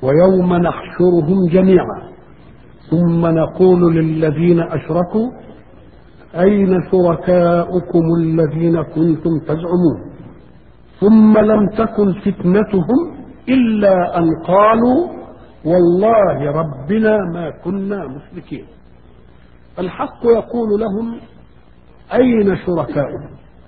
ويوم نحشرهم جميعا ثم نقول للذين اشركوا اين شركاؤكم الذين كنتم تزعمون ثم لم تكن فتنتهم الا ان قالوا والله ربنا ما كنا مشركين الحق يقول لهم اين شركاؤكم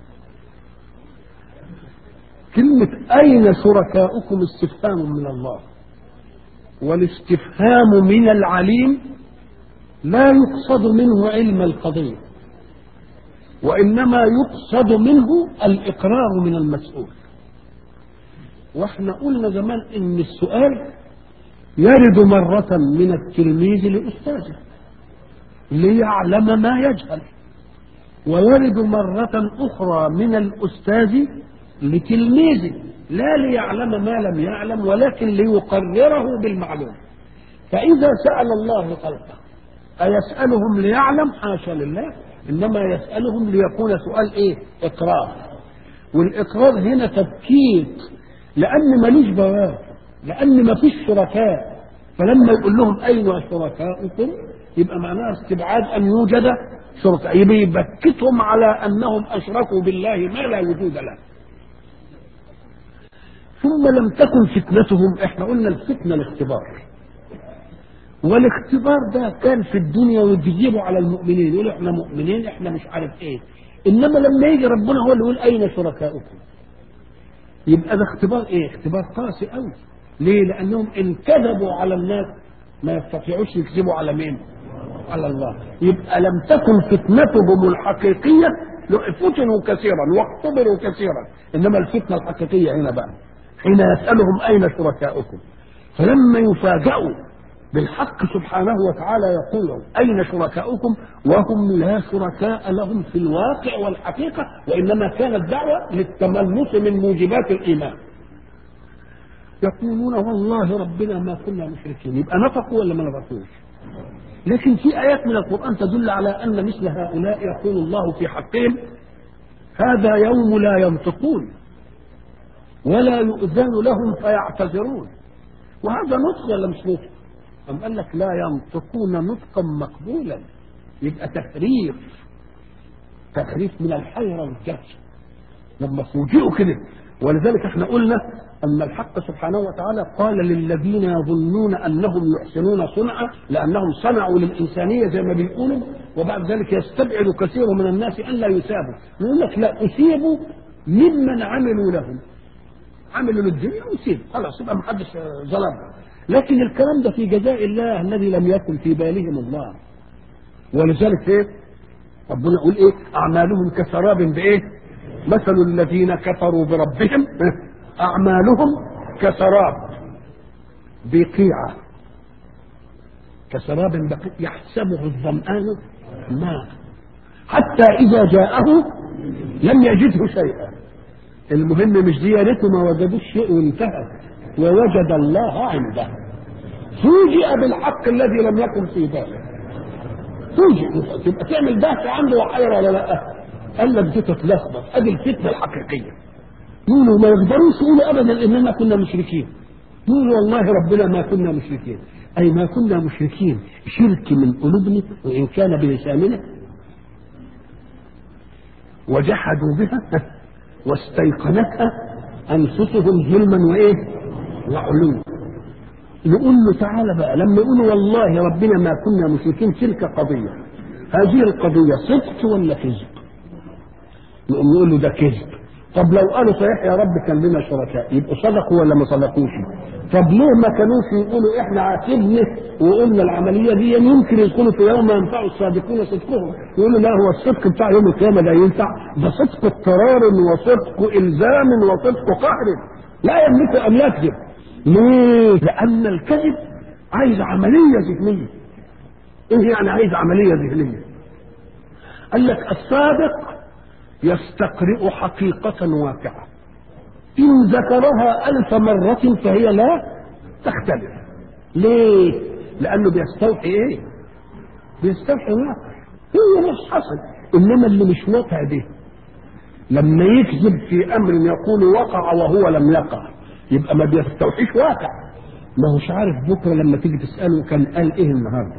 كلمه اين شركاؤكم استفهام من الله والاستفهام من العليم لا يقصد منه علم القضيه وانما يقصد منه الاقرار من المسؤول واحنا قلنا زمان ان السؤال يرد مرة من التلميذ لأستاذه ليعلم ما يجهل ويرد مرة أخرى من الأستاذ لتلميذه لا ليعلم ما لم يعلم ولكن ليقرره بالمعلوم فإذا سأل الله خلقه أيسألهم ليعلم حاشا لله إنما يسألهم ليكون سؤال إيه إقرار والإقرار هنا تبكيت لأن ملوش جواب لأن ما فيش شركاء فلما يقول لهم أين شركاؤكم يبقى معناها استبعاد أن يوجد شركاء يبقى يبكتهم على أنهم أشركوا بالله ما لا وجود له ثم لم تكن فتنتهم احنا قلنا الفتنة الاختبار والاختبار ده كان في الدنيا ويجيبوا على المؤمنين يقولوا احنا مؤمنين احنا مش عارف ايه انما لما يجي ربنا هو اللي يقول اين شركاؤكم يبقى ده اختبار ايه اختبار قاسي قوي ليه لانهم ان كذبوا على الناس ما يستطيعوش يكذبوا على مين على الله يبقى لم تكن فتنتهم الحقيقية فتنوا كثيرا واختبروا كثيرا انما الفتنة الحقيقية هنا بقى حين يسألهم اين شركاؤكم فلما يفاجئوا بالحق سبحانه وتعالى يقول أين شركاؤكم وهم لا شركاء لهم في الواقع والحقيقة وإنما كانت دعوة للتملص من موجبات الإيمان يقولون والله ربنا ما كنا مشركين يبقى نطقوا ولا ما نطقوش لكن في آيات من القرآن تدل على أن مثل هؤلاء يقول الله في حقهم هذا يوم لا ينطقون ولا يؤذن لهم فيعتذرون وهذا نطق ولا مش نطق أم قال لك لا ينطقون نطقا مقبولا يبقى تحريف تحريف من الحيرة والجهل لما فوجئوا كده ولذلك احنا قلنا أن الحق سبحانه وتعالى قال للذين يظنون أنهم يحسنون صنعا لأنهم صنعوا للإنسانية زي ما بيقولوا وبعد ذلك يستبعد كثير من الناس أن لا يثابوا يقول لك لا أثيبوا ممن عملوا لهم عملوا للدنيا وسيب خلاص يبقى محدش ظلمهم لكن الكلام ده في جزاء الله الذي لم يكن في بالهم الله ولذلك ايه ربنا يقول ايه اعمالهم كسراب بايه مثل الذين كفروا بربهم اعمالهم كسراب بقيعة كسراب بقيع يحسبه الظمآن ماء حتى إذا جاءه لم يجده شيئا المهم مش دي يا ريته ما وجدوش شيء وانتهت ووجد الله عنده فوجئ بالحق الذي لم يكن في باله فوجئ تبقى تعمل بحث عنده وحيرة ولا لا قال لك دي تتلخبط ادي الفتنه الحقيقيه يقولوا ما يقدروش يقولوا ابدا اننا كنا مشركين يقولوا والله ربنا ما كنا مشركين اي ما كنا مشركين شرك من قلوبنا وان كان بلساننا وجحدوا بها واستيقنتها انفسهم ظلما وايه وعلوا نقول له تعالى بقى لما يقولوا والله ربنا ما كنا مشركين تلك قضيه هذه القضيه صدق ولا كذب نقوم نقول له ده كذب طب لو قالوا صحيح يا رب كان لنا شركاء يبقوا صدقوا ولا ما صدقوش طب ليه ما كانوش يقولوا احنا عاتبنا وقلنا العمليه دي يمكن يدخلوا في يوم ينفع الصادقين صدقهم يقولوا لا هو الصدق بتاع يوم القيامه ده ينفع ده صدق اضطرار وصدق الزام وصدق قهر لا يملك ان يكذب ليه؟ لان الكذب عايز عمليه ذهنيه ايه يعني عايز عمليه ذهنيه؟ قال لك الصادق يستقرئ حقيقة واقعة إن ذكرها ألف مرة فهي لا تختلف ليه؟ لأنه بيستوحي إيه؟ بيستوحي واقع هو مش حصل إنما اللي مش واقع ده لما يكذب في أمر يقول وقع وهو لم يقع يبقى ما بيستوحيش واقع ما هوش عارف بكره لما تيجي تساله كان قال ايه النهارده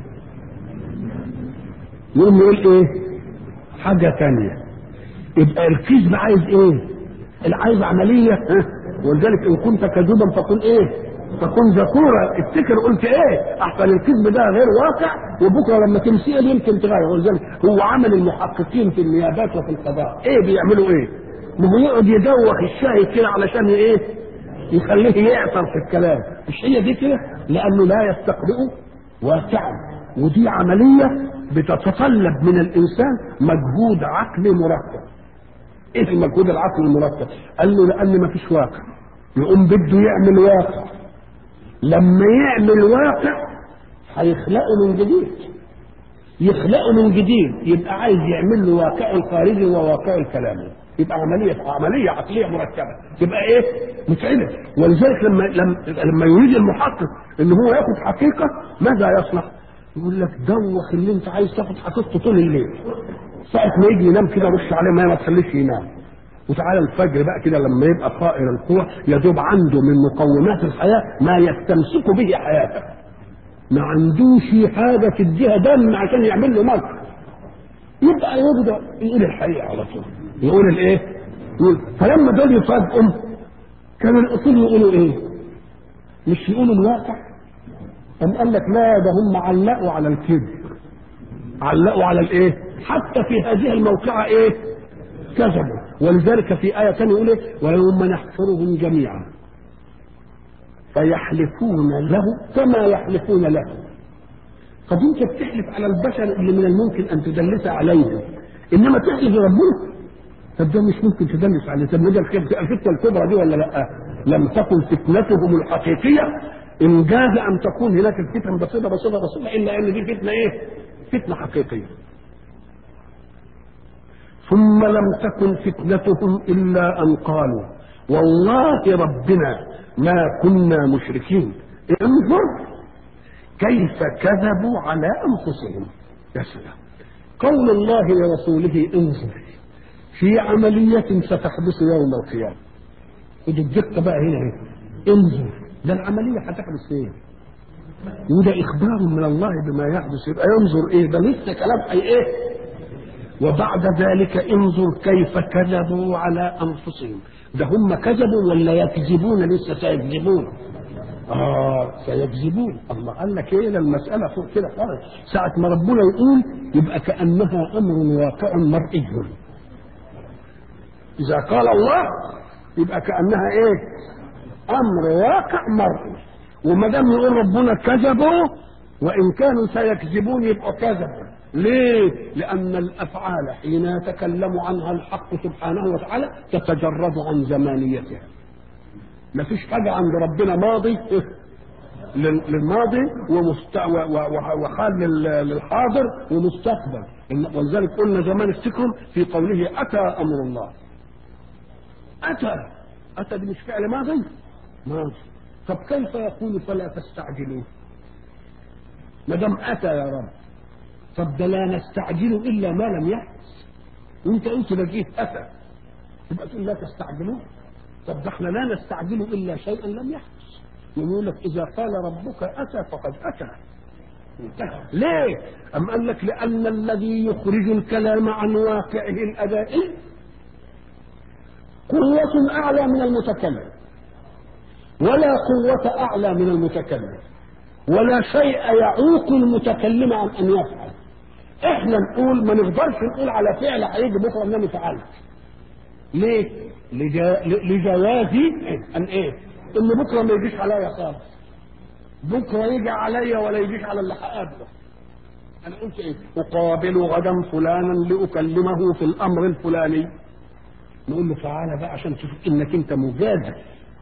يقوم يقول ايه حاجه تانية يبقى الكذب عايز ايه عايز عمليه ها ولذلك ان كنت كذوبا فكن ايه فكن ذكورا افتكر قلت ايه احسن الكذب ده غير واقع وبكره لما تمثيل يمكن تغير ولذلك هو عمل المحققين في النيابات وفي القضاء ايه بيعملوا ايه ما هو يقعد يدوخ الشاهد كده علشان ايه يخليه يعثر في الكلام مش هي دي كده لانه لا يستقرئ واقعا ودي عمليه بتتطلب من الانسان مجهود عقلي مركب ايه المجهود العقلي المركب قال له لان ما فيش واقع يقوم بده يعمل واقع لما يعمل واقع هيخلقه من جديد يخلقه من جديد يبقى عايز يعمل له واقع الخارجي وواقع الكلامي يبقى عملية عملية عقلية مركبة تبقى ايه؟ متعبة ولذلك لما لما لما يريد المحقق ان هو ياخد حقيقة ماذا يصنع؟ يقول لك دوخ اللي انت عايز تاخد حقيقته طول الليل ساعة ما يجي ينام كده رش عليه ما ما تخليش ينام وتعالى الفجر بقى كده لما يبقى طائر القوى يدوب عنده من مقومات الحياة ما يستمسك به حياته ما عندوش حاجة تديها دم عشان يعمل له موقف يبقى يبدأ يقول الحقيقة على طول يقول الايه؟ يقول فلما دول يفاجئهم كانوا الاصول يقولوا ايه؟ مش يقولوا الواقع أم قال لك لا ده هم علقوا على الكذب علقوا على الايه؟ حتى في هذه الموقعة ايه؟ كذبوا ولذلك في آية ثانية يقول ايه؟ ويوم نحشرهم جميعا فيحلفون له كما يحلفون له طب انت بتحلف على البشر اللي من الممكن ان تدلس عليهم انما تحلف ربنا طب ده مش ممكن تدلس عليه طب ده الفتنه الكبرى دي ولا لا؟ لم تكن فتنتهم الحقيقيه ان جاز ان تكون هناك الفتن بسيطه بسيطه بسيطه الا ان دي فتنه ايه؟ فتنه حقيقيه. ثم لم تكن فتنتهم الا ان قالوا والله ربنا ما كنا مشركين انظر كيف كذبوا على انفسهم يا سلام قول الله لرسوله انظر في عملية ستحدث يوم القيامة ودي الدقة بقى هنا اهي انظر ده العملية هتحدث فين؟ وده إخبار من الله بما يحدث يبقى ينظر إيه ده لسه كلام أي إيه؟ وبعد ذلك انظر كيف كذبوا على أنفسهم ده هم كذبوا ولا يكذبون لسه سيكذبون آه سيكذبون الله قال لك إيه ده المسألة فوق كده خالص ساعة ما ربنا يقول يبقى كأنها أمر واقع مرئي إذا قال الله يبقى كأنها إيه؟ أمر واقع مرئي وما دام يقول ربنا كذبوا وإن كانوا سيكذبون يبقوا كذبوا ليه؟ لأن الأفعال حين يتكلم عنها الحق سبحانه وتعالى تتجرد عن زمانيتها ما فيش حاجة عند ربنا ماضي للماضي ومست... وحال للحاضر ومستقبل ولذلك قلنا زمان افتكروا في قوله أتى أمر الله أتى أتى دي مش فعل ماضي ماضي طب كيف يقول فلا تستعجلوه ما دام أتى يا رب طب ده لا نستعجل إلا ما لم يحدث وأنت قلت ده جيت أتى تبقى تقول لا تستعجلوه طب ده احنا لا نستعجل إلا شيئا لم يحدث يقول لك إذا قال ربك أتى فقد أتى انتهى ليه؟ أم قال لك لأن الذي يخرج الكلام عن واقعه الأدائي قوة أعلى من المتكلم ولا قوة أعلى من المتكلم ولا شيء يعوق المتكلم عن أن يفعل احنا نقول ما نقدرش نقول على فعل هيجي بكره ان انا فعلت ليه؟ لجا... لجوازي ان ايه؟ ان بكره ما يجيش عليا خالص بكره يجي عليا ولا يجيش على اللي هقابله انا قلت ايه؟ اقابل غدا فلانا لاكلمه في الامر الفلاني نقول له تعالى بقى عشان تشوف انك انت مجازف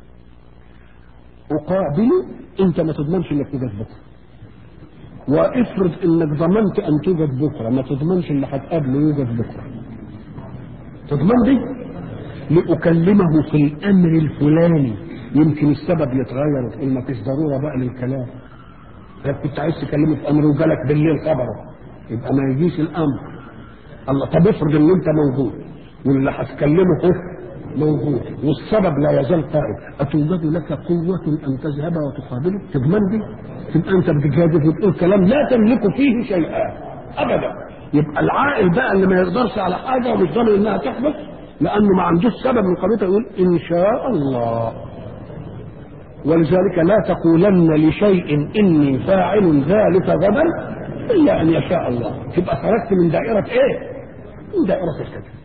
اقابله انت ما تضمنش انك توجد بكره وافرض انك ضمنت ان توجد بكره ما تضمنش اللي هتقابله يوجد بكره تضمن دي لاكلمه في الامر الفلاني يمكن السبب يتغير وتقول ما فيش ضروره بقى للكلام لو كنت عايز تكلمه في امر وجالك بالليل خبره يبقى ما يجيش الامر الله طب افرض ان انت موجود واللي هتكلمه هو موجود والسبب لا يزال قائم أتوجد لك قوة أن تذهب وتقابله تضمن دي تبقى أنت بتجادل وتقول كلام لا تملك فيه شيئا أبدا يبقى العاقل بقى اللي ما يقدرش على حاجة ومش ضامن إنها تحدث لأنه ما عندوش سبب من قبيلته يقول إن شاء الله ولذلك لا تقولن لشيء إني فاعل ذلك غدا إلا أن يشاء الله تبقى خرجت من دائرة إيه؟ من دائرة الكذب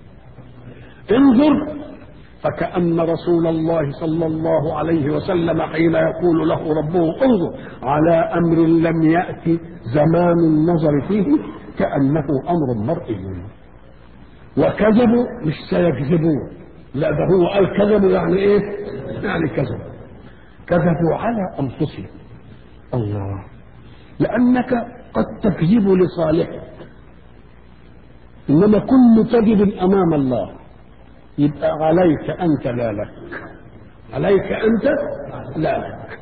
انظر فكأن رسول الله صلى الله عليه وسلم حين يقول له ربه انظر على أمر لم يأتي زمان النظر فيه كأنه أمر مرئي وكذبوا مش سيكذبون لا ده هو قال كذبوا يعني ايه؟ يعني كذبوا كذبوا على أنفسهم الله لأنك قد تكذب لصالحك إنما كل كذب أمام الله يبقى عليك أنت لا لك عليك أنت لا لك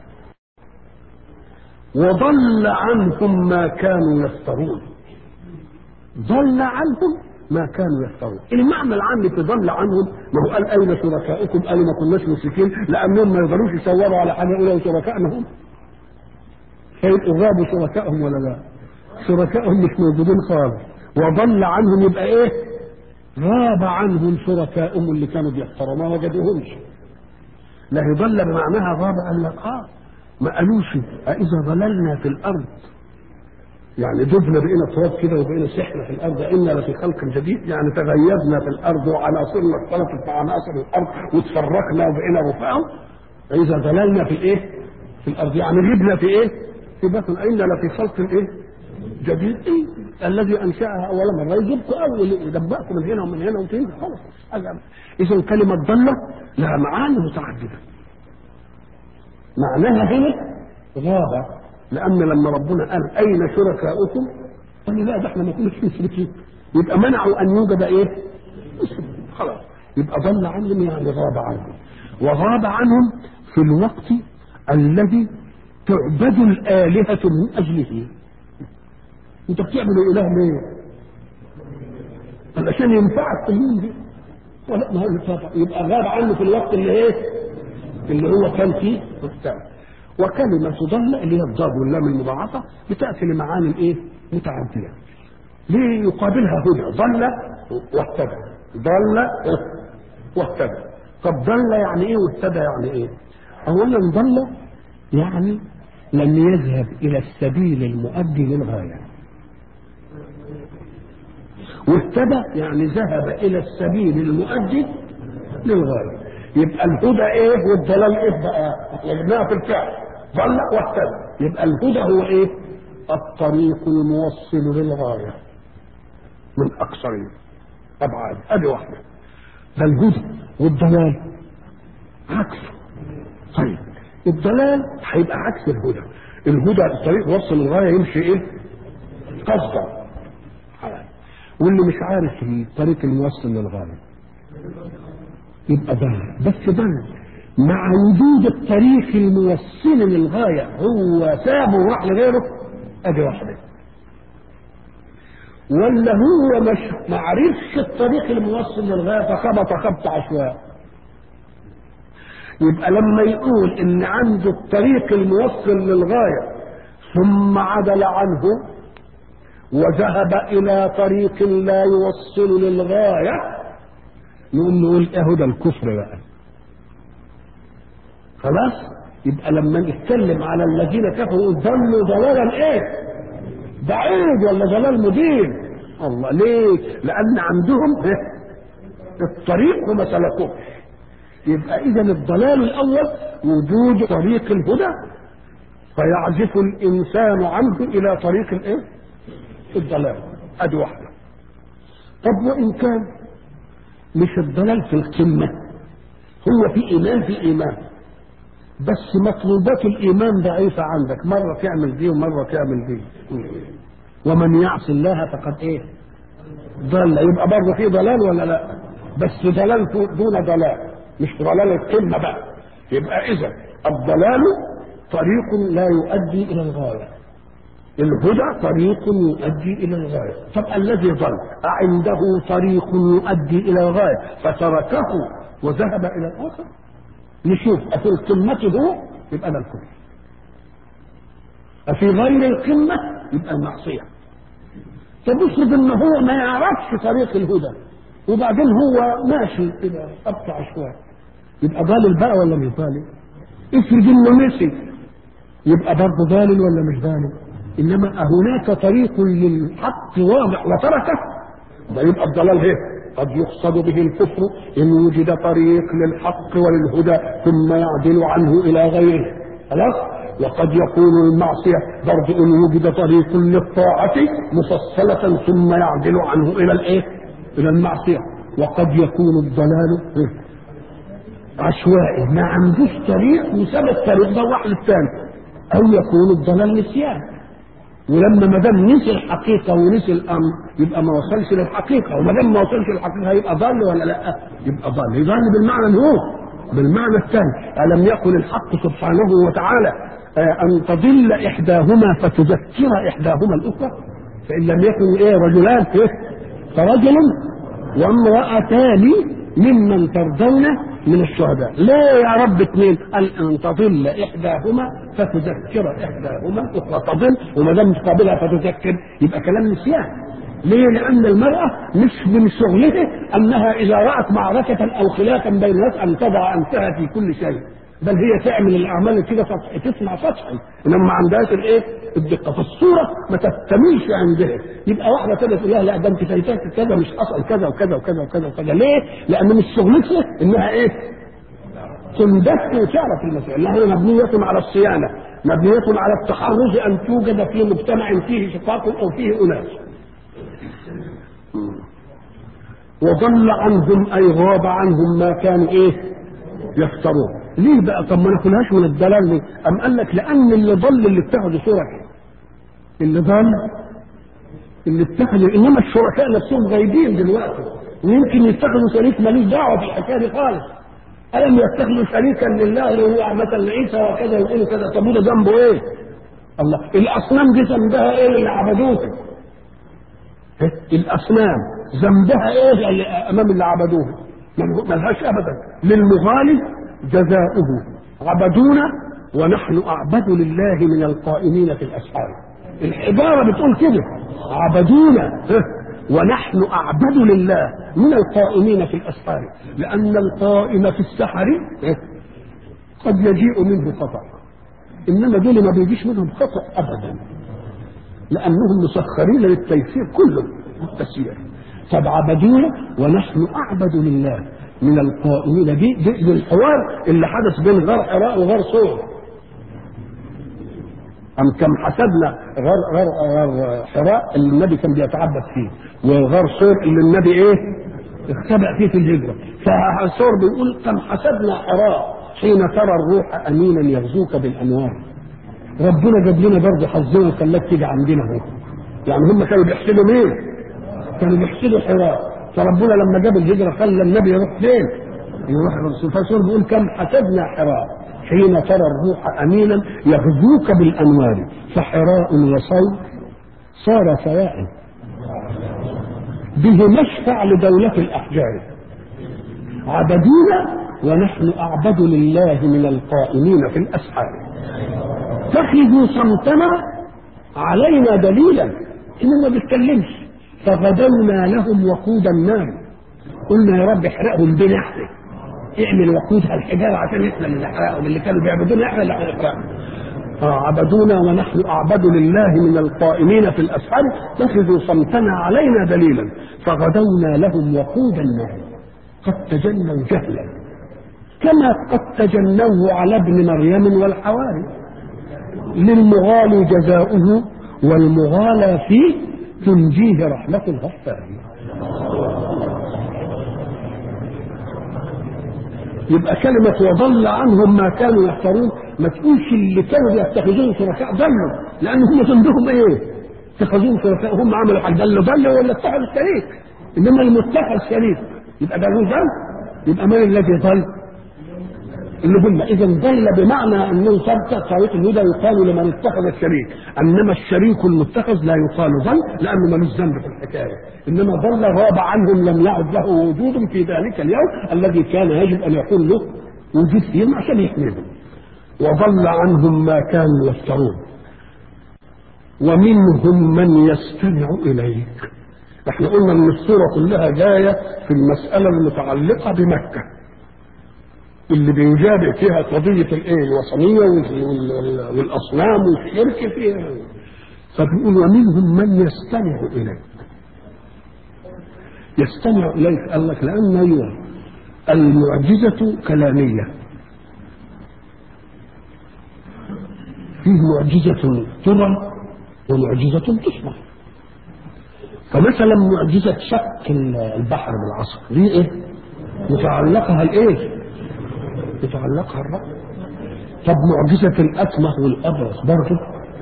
وضل عنهم ما كانوا يفترون ضل عنهم ما كانوا يفترون المعنى العام في ضل عنهم ما هو قال أين شركائكم قالوا ما كناش مشركين لأنهم ما يقدروش يصوروا على حاجة يقولوا شركائنا هم فيبقوا غابوا شركائهم ولا لا شركائهم مش موجودين خالص وضل عنهم يبقى ايه غاب عنهم شركائهم اللي كانوا بيحترموا ما وجدوهمش لا يضل بمعناها غاب قال لك اه ما قالوش أإذا ضللنا في الأرض يعني دبنا بقينا تراب كده وبقينا سحنا في الأرض إنا لفي خلق جديد يعني تغيبنا في الأرض وعناصرنا اختلطت مع عناصر الأرض وتفرقنا وبقينا رفاع فإذا ضللنا في إيه؟ في الأرض يعني غبنا في إيه؟ في بطن إنا لفي خلق إيه؟ جديد إيه؟ الذي أنشأها أول مرة يجيبكم أول يدبقكم من هنا ومن هنا وتنزل خلاص إذا كلمة ضلة لها معاني متعددة معناها هنا غابة لأن لما ربنا قال أين شركاؤكم؟ قال لا ده احنا ما كناش مشركين يبقى منعوا أن يوجد إيه؟ خلاص يبقى ضل عنهم يعني غاب عنهم وغاب عنهم في الوقت الذي تعبد الآلهة من أجله أنت بتعمل إله ليه؟ علشان ينفعك في اليوم دي ولا ما هو يبقى غاب عنه في الوقت اللي ايه؟ اللي هو كان فيه وبتاع وكلمة ضل اللي هي الضاد واللام المضاعفة بتأتي لمعاني الايه؟ متعددة. ليه يقابلها هدى؟ ضل واهتدى. ضل واهتدى. طب ضل يعني ايه واهتدى يعني ايه؟ أولا ضل يعني لم يذهب إلى السبيل المؤدي للغاية. واهتدى يعني ذهب إلى السبيل المؤدي للغاية. يبقى الهدى ايه والضلال ايه بقى جبناها في الفعل ضل واهتدى يبقى الهدى هو ايه الطريق الموصل للغايه من اقصر ابعاد ادي واحده ده الهدى والضلال عكسه طيب الضلال هيبقى عكس الهدى الهدى الطريق وصل للغايه يمشي ايه قصدا واللي مش عارف الطريق الموصل للغايه يبقى ضل بس ضل مع وجود الطريق الموصل للغاية هو سابه وراح لغيره ادي واحدة ولا هو مش ما عرفش الطريق الموصل للغاية فخبط خبط عشواء يبقى لما يقول ان عنده الطريق الموصل للغاية ثم عدل عنه وذهب الى طريق لا يوصل للغايه نقوم نقول ايه هدى الكفر بقى خلاص يبقى لما نتكلم على الذين كفروا ضلوا ضلالا ايه بعيد ولا ضلال مبين الله ليه لان عندهم إيه؟ الطريق وما سلكوش يبقى اذا الضلال الاول وجود طريق الهدى فيعزف الانسان عنه الى طريق الايه الضلال ادي واحده طب وان كان مش الضلال في القمة هو في إيمان في إيمان بس مطلوبات الإيمان ضعيفة عندك مرة تعمل دي ومرة تعمل دي ومن يعصي الله فقد إيه ضل يبقى برضه في ضلال ولا لا بس ضلال دون ضلال مش ضلال القمة بقى يبقى إذا الضلال طريق لا يؤدي إلى الغاية الهدى طريق يؤدي الى الغايه طب الذي ضل عنده طريق يؤدي الى الغايه فتركه وذهب الى الاخر نشوف افي القمه هو يبقى ده الكفر افي غير القمه يبقى المعصيه طب افرض ان هو ما يعرفش طريق الهدى وبعدين هو ماشي كده ابطع شويه يبقى ضالل بقى ولا مش ضالل؟ افرض انه نسي يبقى برضه ضالل ولا مش ضالل؟ انما هناك طريق للحق واضح وتركه ده يبقى الضلال هي قد يقصد به الكفر ان وجد طريق للحق وللهدى ثم يعدل عنه الى غيره خلاص وقد يكون المعصيه برضه ان وجد طريق للطاعه مفصله ثم يعدل عنه الى الايه؟ الى المعصيه وقد يكون الضلال عشوائي ما عندوش طريق وساب الطريق ده واحد الثاني او يكون الضلال نسيان ولما ما دام نسي الحقيقه ونسي الامر يبقى ما وصلش للحقيقه وما دام ما وصلش للحقيقه هيبقى ضال ولا لا؟ يبقى ضال يضل بالمعنى اللي هو بالمعنى الثاني الم يقل الحق سبحانه وتعالى ان تضل احداهما فتذكر احداهما الاخرى فان لم يكن ايه رجلان إيه؟ فرجل وامرأتان ممن ترضون من الشهداء لا يا رب اثنين قال ان تضل احداهما فتذكر احداهما الاخرى تضل وما دام تقابلها فتذكر يبقى كلام نسيان ليه؟ لأن المرأة مش من شغلها أنها إذا رأت معركة أو خلافا بين الناس أن تضع أنفها في كل شيء، بل هي تعمل الأعمال كده سطحي تسمع سطحي، إنما ما عندهاش الإيه؟ الدقة، فالصورة ما تكتملش عندها، يبقى واحدة كده تقول لها لا ده أنت فايتاك كذا مش حصل كذا وكذا وكذا وكذا وكذا، ليه؟ لأن مش شغلتها إنها إيه؟ تندس وتعرف المسائل، لأنها مبنية على الصيانة، مبنية على التحرز أن توجد في مجتمع فيه شقاق أو فيه أناس. وضل عنهم اي غاب عنهم ما كانوا ايه يفترون ليه بقى طب ما ناكلهاش من الضلال ليه ام قال لك لان اللي ضل اللي اتخذوا شركاء اللي ضل اللي اتخذوا انما الشركاء نفسهم غايبين دلوقتي ويمكن يتخذوا شريك مالوش دعوه بالحكايه دي خالص الم يتخذوا شريكا لله اللي هو مثلا عيسى وكذا يقولوا كذا طب وده ذنبه ايه؟ الله الاصنام دي ذنبها ايه اللي عبدوها؟ الاصنام ذنبها ايه اللي امام اللي عبدوه ملهاش ابدا للمغالي جزاؤه عبدونا ونحن اعبد لله من القائمين في الاسحار العباره بتقول كده عبدونا ونحن اعبد لله من القائمين في الاسحار لان القائم في السحر قد يجيء منه خطا انما دول ما بيجيش منهم خطا ابدا لانهم مسخرين للتيسير كله التسيير طب عبدونا ونحن اعبد لله من القائمين دي, دي, دي الحوار اللي حدث بين غار حراء وغار صور أم كم حسبنا غار غار غار حراء اللي النبي كان بيتعبد فيه وغار صور اللي النبي ايه؟ اختبأ فيه في الهجرة فصور بيقول كم حسبنا حراء حين ترى الروح أمينا يغزوك بالأنوار ربنا جاب لنا برضه حظنا وخلاك تيجي عندنا اهو يعني هم كانوا بيحسدوا مين؟ كانوا بيحسدوا حراء فربنا لما جاب الهجره خلى النبي يروح فين؟ يروح الرسول فالرسول بيقول كم حسبنا حراء حين ترى الروح امينا يغزوك بالانوار فحراء وصوت صار سواء به مشفع لدولة الأحجار عبدونا ونحن أعبد لله من القائمين في الأسحار اتخذوا صمتنا علينا دليلا انه ما بيتكلمش فغدونا لهم وقود النار قلنا يا رب احرقهم بنا احنا اعمل وقودها الحجاره عشان احنا اللي نحرقهم اللي كانوا بيعبدونا احنا اللي هنحرقهم عبدونا ونحن اعبد لله من القائمين في الاسحار اتخذوا صمتنا علينا دليلا فغدونا لهم وقود النار قد تجنوا جهلا كما قد تجنوه على ابن مريم والحواري للمغالي جزاؤه والمغالى فيه تنجيه رحمة الغفار يبقى كلمة وضل عنهم ما كانوا يختارون ما تقولش اللي كانوا بيتخذون شركاء ضلوا لأن هم ذنبهم إيه؟ اتخذون شركاء هم عملوا حاجة ضلوا ضلوا ولا اتخذوا شريك إنما المتخذ شريك يبقى ده له ذنب يبقى من الذي ضل؟ اللي هم اذا ضل بمعنى انه ثبت طريق الهدى يقال لمن اتخذ الشريك انما الشريك المتخذ لا يقال ضل لانه ملوش ذنب في الحكايه انما ضل غاب عنهم لم يعد له وجود في ذلك اليوم الذي كان يجب ان يكون له وجود فيهم عشان يحميهم وضل عنهم ما كانوا يفترون ومنهم من يستمع اليك احنا قلنا ان الصوره كلها جايه في المساله المتعلقه بمكه اللي بيجابه فيها قضيه الايه الوثنيه والاصنام والشرك فيها فبيقول ومنهم من يستمع اليك يستمع اليك قال لك لان ايوه المعجزه كلاميه فيه معجزه ترى ومعجزه تسمع فمثلا معجزه شق البحر بالعصر دي ايه يتعلقها الايه يتعلقها الرأي طب معجزة الأكمه والأبرص برضه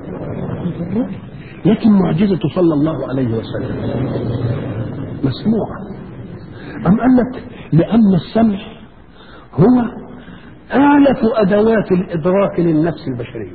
لكن معجزته صلى الله عليه وسلم مسموعة أم قال لك لأن السمع هو آلة أدوات الإدراك للنفس البشرية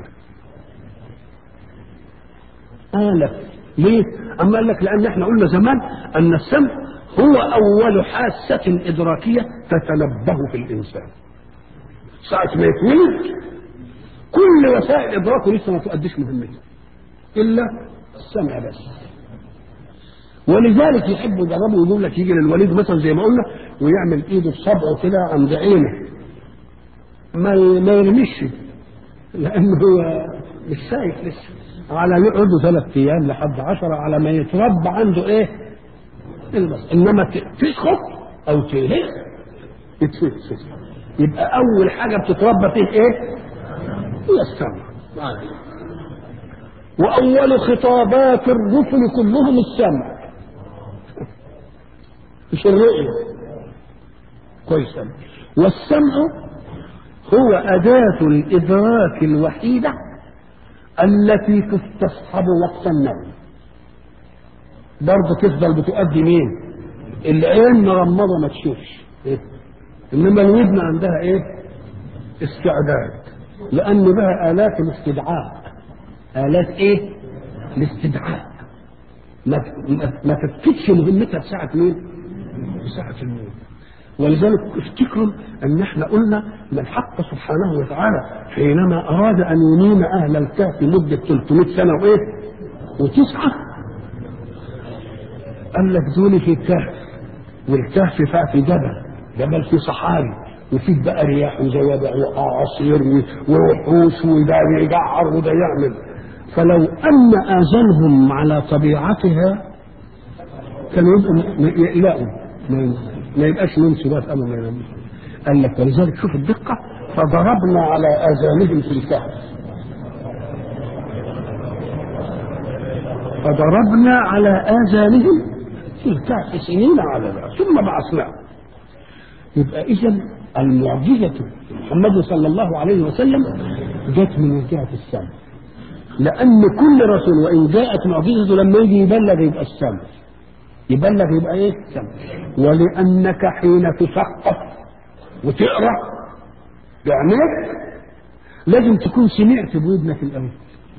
آلة ليه؟ أما قال لك لأن احنا قلنا زمان أن السمع هو أول حاسة إدراكية تتنبه في الإنسان ساعة ما يتولد كل وسائل إدراكه لسه ما تؤديش مهمته إلا السمع بس ولذلك يحبوا يجربوا يقول لك يجي للوليد مثلا زي ما قلنا ويعمل ايده بصبعه كده عند عينه ما ما يرمش لانه هو مش شايف لسه على يقعدوا ثلاث ايام لحد عشرة على ما يتربى عنده ايه البس انما تسخط او تهز يتفت يبقى اول حاجه بتتربى فيه ايه هي السمع واول خطابات الرسل كلهم السمع مش الرؤيه كويس والسمع هو أداة الإدراك الوحيدة التي تستصحب وقت النوم برضه تفضل بتؤدي مين؟ العين مرمضة ما تشوفش إيه؟ إنما الودن عندها إيه؟ استعداد لأن بها آلات الاستدعاء آلات إيه؟ الاستدعاء ما ما تفكتش مهمتها بساعة مين؟ بساعة النوم ولذلك افتكروا ان احنا قلنا ان الحق سبحانه وتعالى حينما اراد ان ينيم اهل الكهف مده 300 سنه وايه؟ وتسعه قال لك دول في كهف والكهف فيها في جبل جبل في صحاري وفيه بقى رياح وزوابع واعاصير ووحوش وده يجعر وده يعمل فلو ان اذانهم على طبيعتها كانوا يبقوا يقلقوا ما يبقاش نوم سبات أما ما ينامش قال لك ولذلك شوف الدقة فضربنا على آذانهم في الكهف فضربنا على آذانهم في الكهف سنين على ذلك ثم بعثناه يبقى إذا المعجزة محمد صلى الله عليه وسلم جت من جهة السمع لأن كل رسول وإن جاءت معجزته لما يجي يبلغ يبقى السمع يبلغ يبقى ايه سمع ولانك حين تثقف وتقرا بعينيك لازم تكون سمعت بودنك الاول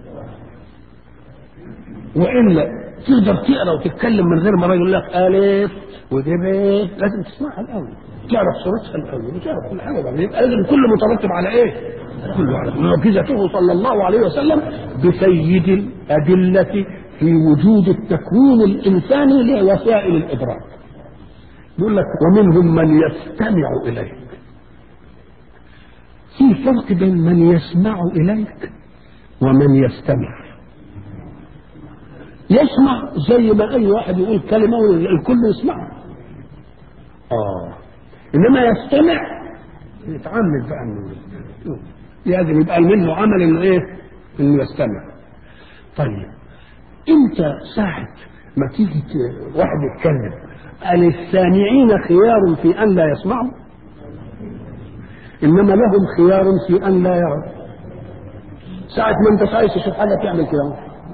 والا تقدر تقرا وتتكلم من غير ما يقول لك الف وده باء لازم تسمعها الاول تعرف صورتها الاول وتعرف كل حاجه بعدين يبقى لازم كل مترتب على ايه؟ كله على معجزته صلى الله عليه وسلم بسيد الادله في وجود التكوين الإنساني لوسائل الإدراك يقول لك ومنهم من يستمع إليك في فرق بين من يسمع إليك ومن يستمع يسمع زي ما أي واحد يقول كلمة والكل يسمعها آه إنما يستمع يتعمد بقى إنه لازم يبقى منه عمل إنه إيه؟ إنه يستمع طيب انت ساعة ما تيجي واحد يتكلم قال السامعين خيار في ان لا يسمعوا انما لهم خيار في ان لا يروا ساعة ما انت عايز تشوف حاجة تعمل كده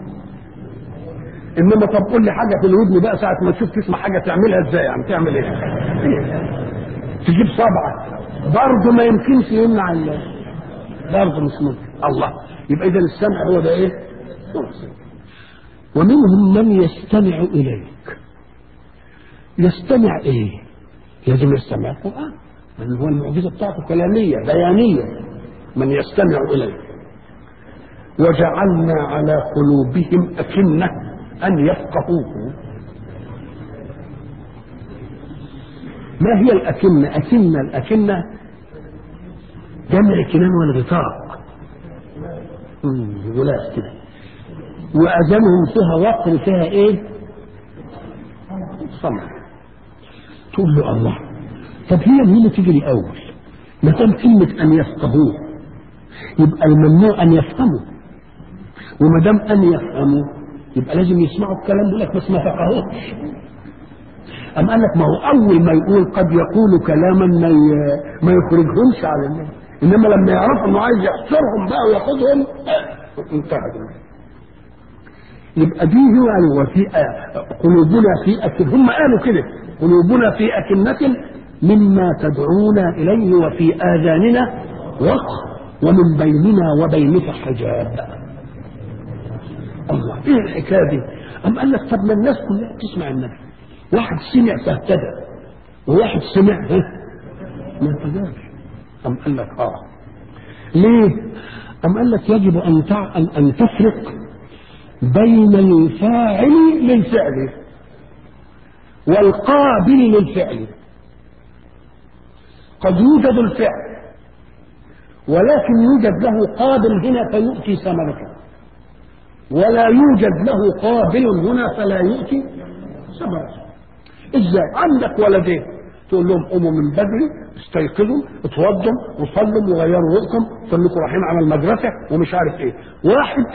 انما طب قول لي حاجة في الودن بقى ساعة ما تشوف تسمع حاجة تعملها ازاي يعني تعمل ايه؟ تجيب صبعك برضه ما يمكنش يمنع ال برضه مش ممكن الله يبقى اذا السمع هو ده ايه؟ هو السمع. ومنهم من يستمع اليك يستمع ايه؟ لازم يستمع القران لان هو المعجزه بتاعته كلاميه بيانيه من يستمع اليه وجعلنا على قلوبهم اكنه ان يفقهوه ما هي الأكنة؟ أكنة الأكنة جمع كنان والغطاء مم، غلاف كده وأذانهم فيها وقر فيها إيه؟ صمت تقول له الله طب هي مين تيجي الأول؟ ما دام كلمة أن يفقهوه يبقى الممنوع أن يفهموا وما دام أن يفهموا يبقى لازم يسمعوا الكلام يقول لك بس ما فقهوش أم قال لك ما هو أول ما يقول قد يقول كلاما ما ي- ما يخرجهمش على الناس إنما لما يعرفوا إنه عايز يحصرهم بقى وياخدهم آه، انتهى يبقى دي هو قالوا وفي آه، قلوبنا في أكن هم قالوا كده قلوبنا في أكنة مما تدعونا إليه وفي آذاننا وقر ومن بيننا وبينك حجاب الله ايه الحكايه دي؟ أم قال لك طب ما الناس كلها تسمع النبي واحد سمع فاهتدى وواحد سمع ها ما اهتداش أم قال لك اه ليه؟ أم قال لك يجب أن تع... أن أن تفرق بين الفاعل للفعل والقابل للفعل قد يوجد الفعل ولكن يوجد له قابل هنا فيؤتي ثمرته ولا يوجد له قابل هنا فلا يؤتي ثمرته ازاي عندك ولدين تقول لهم قوموا من بدري استيقظوا اتوضوا وصلوا وغيروا رؤكم خليكم رايحين على المدرسه ومش عارف ايه واحد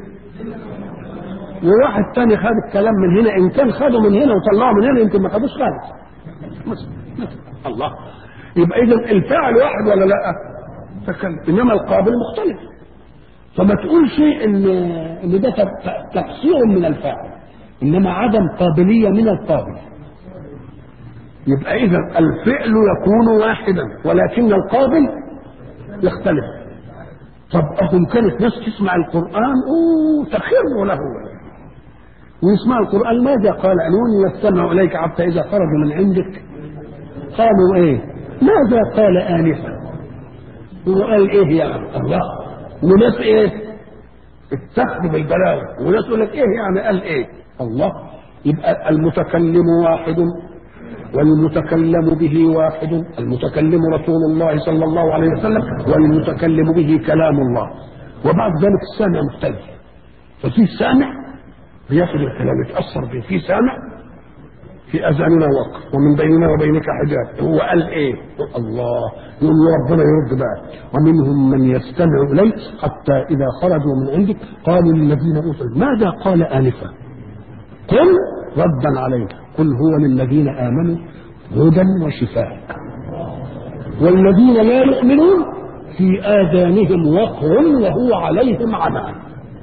وواحد تاني خد الكلام من هنا ان كان خده من هنا وطلعه من هنا يمكن ما خدوش خالص مثلا مثلا الله يبقى اذا الفاعل واحد ولا لا تكلم انما القابل مختلف فما تقولش ان ان ده تفسير من الفاعل انما عدم قابليه من القابل يبقى اذا الفعل يكون واحدا ولكن القابل يختلف طب اهم كانت ناس تسمع القران اوه تخر له ويسمع القران ماذا قال انون يستمع اليك حتى اذا خرجوا من عندك قالوا ايه ماذا قال انفا هو قال ايه يعني الله وناس ايه اتخذوا بالبلاغه وناس يقول لك ايه يعني قال ايه الله يبقى المتكلم واحد والمتكلم به واحد المتكلم رسول الله صلى الله عليه وسلم والمتكلم به كلام الله وبعد ذلك السامع مختلف ففي سامع بياخد الكلام يتاثر به في سامع في اذاننا وقت ومن بيننا وبينك حجاب هو قال ايه الله يقول ربنا يرد بقى ومنهم من يستمع اليك حتى اذا خرجوا من عندك قالوا للذين اوتوا ماذا قال انفا قل ردا عليك قل هو للذين امنوا هدى وشفاء والذين لا يؤمنون في اذانهم وقر وهو عليهم عمى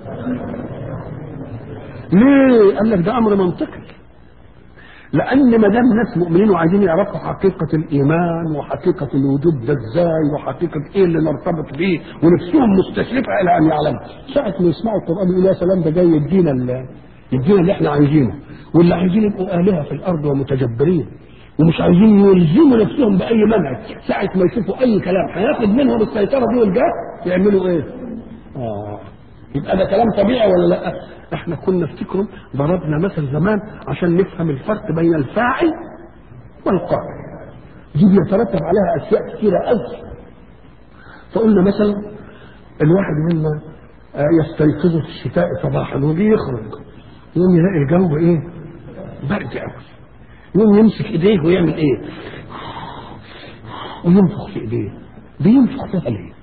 ليه قال لك ده امر منطقي لان ما دام ناس مؤمنين وعايزين يعرفوا حقيقه الايمان وحقيقه الوجود ده ازاي وحقيقه ايه اللي نرتبط بيه ونفسهم مستشرفه الى ان يعلموا ساعه ما يسمعوا القران يقولوا يا سلام ده جاي يدينا ال- يدينا اللي احنا عايزينه واللي عايزين يبقوا الهه في الارض ومتجبرين ومش عايزين يلزموا نفسهم باي منهج ساعه ما يشوفوا اي كلام هياخد منهم السيطره دي والجاه يعملوا ايه؟ اه يبقى ده كلام طبيعي ولا لا؟ احنا كنا افتكروا ضربنا مثل زمان عشان نفهم الفرق بين الفاعل والقائل دي بيترتب عليها اشياء كثيره قوي فقلنا مثلا الواحد منا آه، يستيقظ في الشتاء صباحا ويجي يخرج يوم يلاقي الجو ايه؟ برد قوي يوم يمسك ايديه ويعمل ايه؟ وينفخ في ايديه بينفخ فيها ليه؟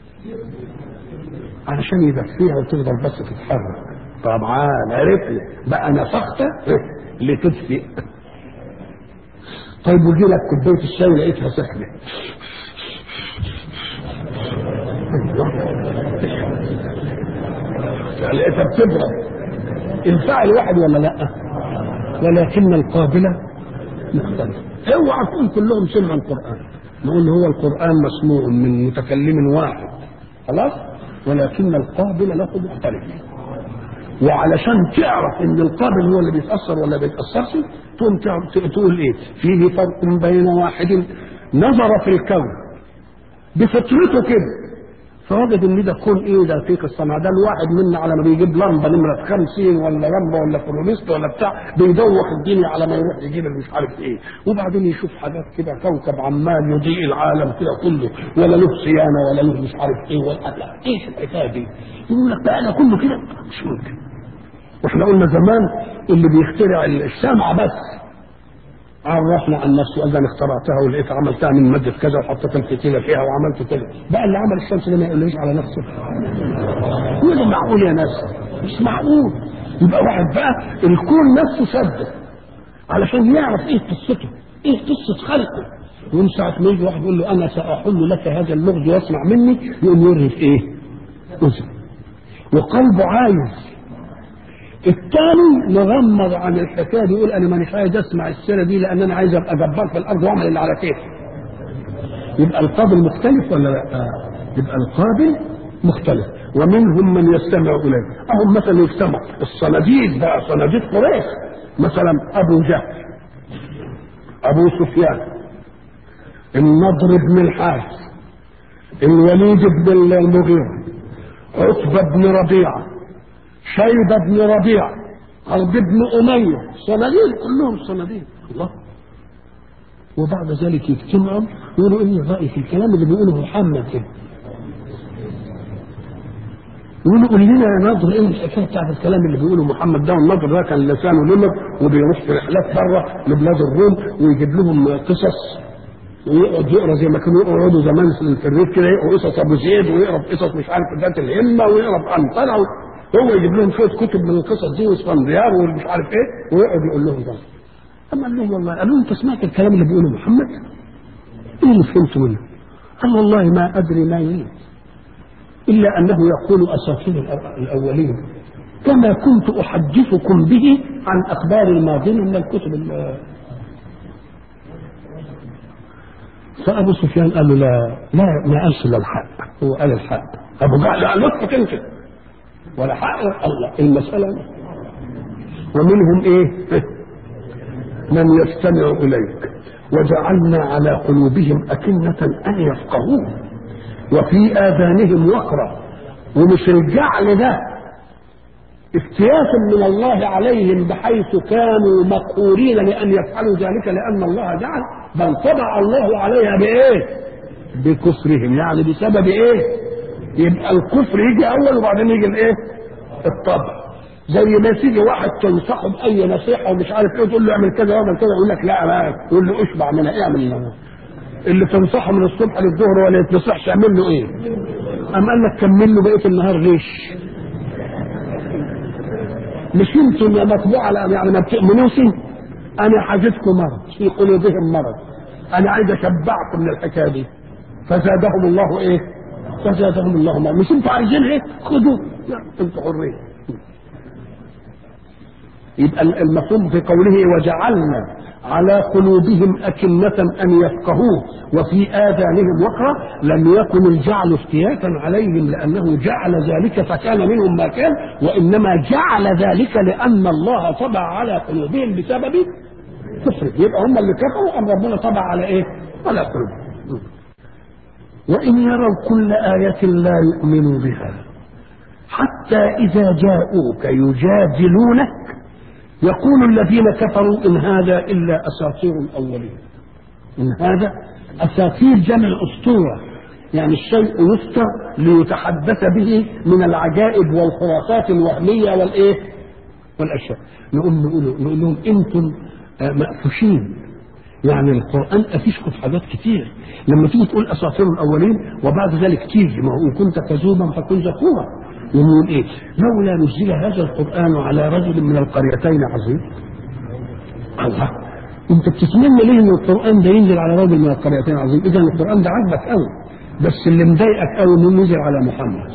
علشان يدفيها وتفضل بس تتحرك طبعا عرفنا بقى نفخت لتدفئ طيب وجي لك كوبايه الشاي لقيتها سخنه لقيتها بتبرد الفعل واحد ولا لا ولكن القابلة مختلف اوعى تكون كلهم سمعوا القرآن نقول هو القرآن مسموع من متكلم واحد خلاص ولكن القابل له مختلف وعلشان تعرف ان القابل هو اللي بيتاثر ولا بيتاثرش تقوم تعرف- تقول ايه فيه فرق بين واحد نظر في الكون بفطرته كده فوجد ان ده كون ايه ده في الصنع ده الواحد منا على ما بيجيب لمبه نمره 50 ولا لمبه ولا فلوريست ولا بتاع بيدوخ الدنيا على ما يروح يجيب اللي مش عارف ايه وبعدين يشوف حاجات كده كوكب عمال يضيء العالم كده كله ولا له صيانه ولا له مش عارف ايه ولا لا ايش الحكايه دي؟ يقول لك بقى انا كله كده مش ممكن واحنا قلنا زمان اللي بيخترع الشمعة بس عرفنا عن نفسه قال ده انا اخترعتها ولقيت عملتها من مادة كذا وحطيت الفتيلة فيها وعملت كذا بقى اللي عمل الشمس ده ما يقولوش على نفسه هو ده معقول يا ناس مش معقول يبقى واحد بقى الكون نفسه صدق علشان يعرف ايه قصته ايه قصة خلقه ومن ساعة ما يجي واحد يقول له انا ساحل لك هذا اللغز واسمع مني يقوم يرهف ايه؟ اذن وقلبه عايز الثاني مغمض عن الحكايه دي يقول انا مانيش عايز اسمع السيره دي لان انا عايز ابقى جبار في الارض واعمل اللي على كيفي يبقى القابل مختلف ولا لا؟ آه. يبقى القابل مختلف ومنهم من يستمع اليه اهم مثلا يستمع الصناديد بقى صناديد قريش مثلا ابو جهل ابو سفيان النضر بن الحارث الوليد بن المغيره عتبه بن ربيعه شيبة بن ربيعة حرب بن أمية صناديد كلهم صناديد الله وبعد ذلك يجتمعوا يقولوا ايه رأي في الكلام اللي بيقوله محمد كده يقولوا قول لنا يا ناظر ايه الحكايه بتاعت الكلام اللي بيقوله محمد ده والناظر ده كان لسانه لمر وبيروح في رحلات بره لبلاد الروم ويجيب لهم قصص ويقعد يقرا زي ما كانوا يقعدوا زمان في الريف كده يقروا قصص ابو زيد ويقرا قصص مش عارف ذات الهمه ويقرا عن طلع هو يجيب لهم شويه كتب من القصص دي واسفنديار ومش عارف ايه ويقعد يقول لهم ده اما قال لهم والله قالوا انت سمعت الكلام اللي بيقوله محمد؟ ايه اللي فهمت منه؟ قال والله ما ادري ما يريد الا انه يقول اساطير الأ- الاولين كما كنت احدثكم به عن اخبار الماضين من الكتب ال- فابو سفيان قال له لا لا ما قالش الا الحق هو قال الحق ابو جهل قال له اسكت انت ولا حق الله المسألة ومنهم ايه من يستمع إليك وجعلنا على قلوبهم أكنة أن يفقهوه وفي آذانهم وقرا ومش الجعل ده افتياتا من الله عليهم بحيث كانوا مقهورين لأن يفعلوا ذلك لأن الله جعل بل طبع الله عليها بإيه؟ بكفرهم يعني بسبب إيه؟ يبقى الكفر يجي اول وبعدين يجي الايه؟ الطبع زي ما تيجي واحد تنصحه باي نصيحه ومش عارف ايه تقول له اعمل كذا واعمل كذا يقول لك لا ما يقول له اشبع منها ايه اعمل اللي تنصحه من الصبح للظهر ولا يتنصحش اعمل له ايه؟ قام قال لك كمل له بقيه النهار غش مش انتم يا مطبوع على يعني ما بتؤمنوش انا حاجتكم مرض في قلوبهم مرض انا عايز اشبعكم من الحكايه دي فزادهم الله ايه؟ فزادهم الله مرض مش انتوا عايزين ايه؟ خذوه لا انتوا حرين يبقى المفهوم في قوله وجعلنا على قلوبهم أكنة أن يفقهوه وفي آذانهم وقرا لم يكن الجعل افتياتا عليهم لأنه جعل ذلك فكان منهم ما كان وإنما جعل ذلك لأن الله طبع على قلوبهم بسبب كفرهم يبقى هم اللي كفروا أم ربنا طبع على إيه؟ على قلوبهم وإن يروا كل آية لا يؤمنوا بها حتى إذا جاءوك يجادلونك يقول الذين كفروا إن هذا إلا أساطير الأولين إن هذا أساطير جمع أسطورة يعني الشيء يفتر ليتحدث به من العجائب والخرافات الوهمية والإيه والأشياء نقول نقول نقول لهم أنتم مأفوشين يعني القرآن أفيشكم في حاجات كتير لما تيجي تقول أساطير الأولين وبعد ذلك تيجي ما هو كنت كذوبا فكن زكورا يقول ايه لولا نزل هذا القران على رجل من القريتين عظيم الله انت بتتمنى ليه ان القران ده ينزل على رجل من القريتين عظيم اذا القران ده عاجبك قوي بس اللي مضايقك قوي انه نزل على محمد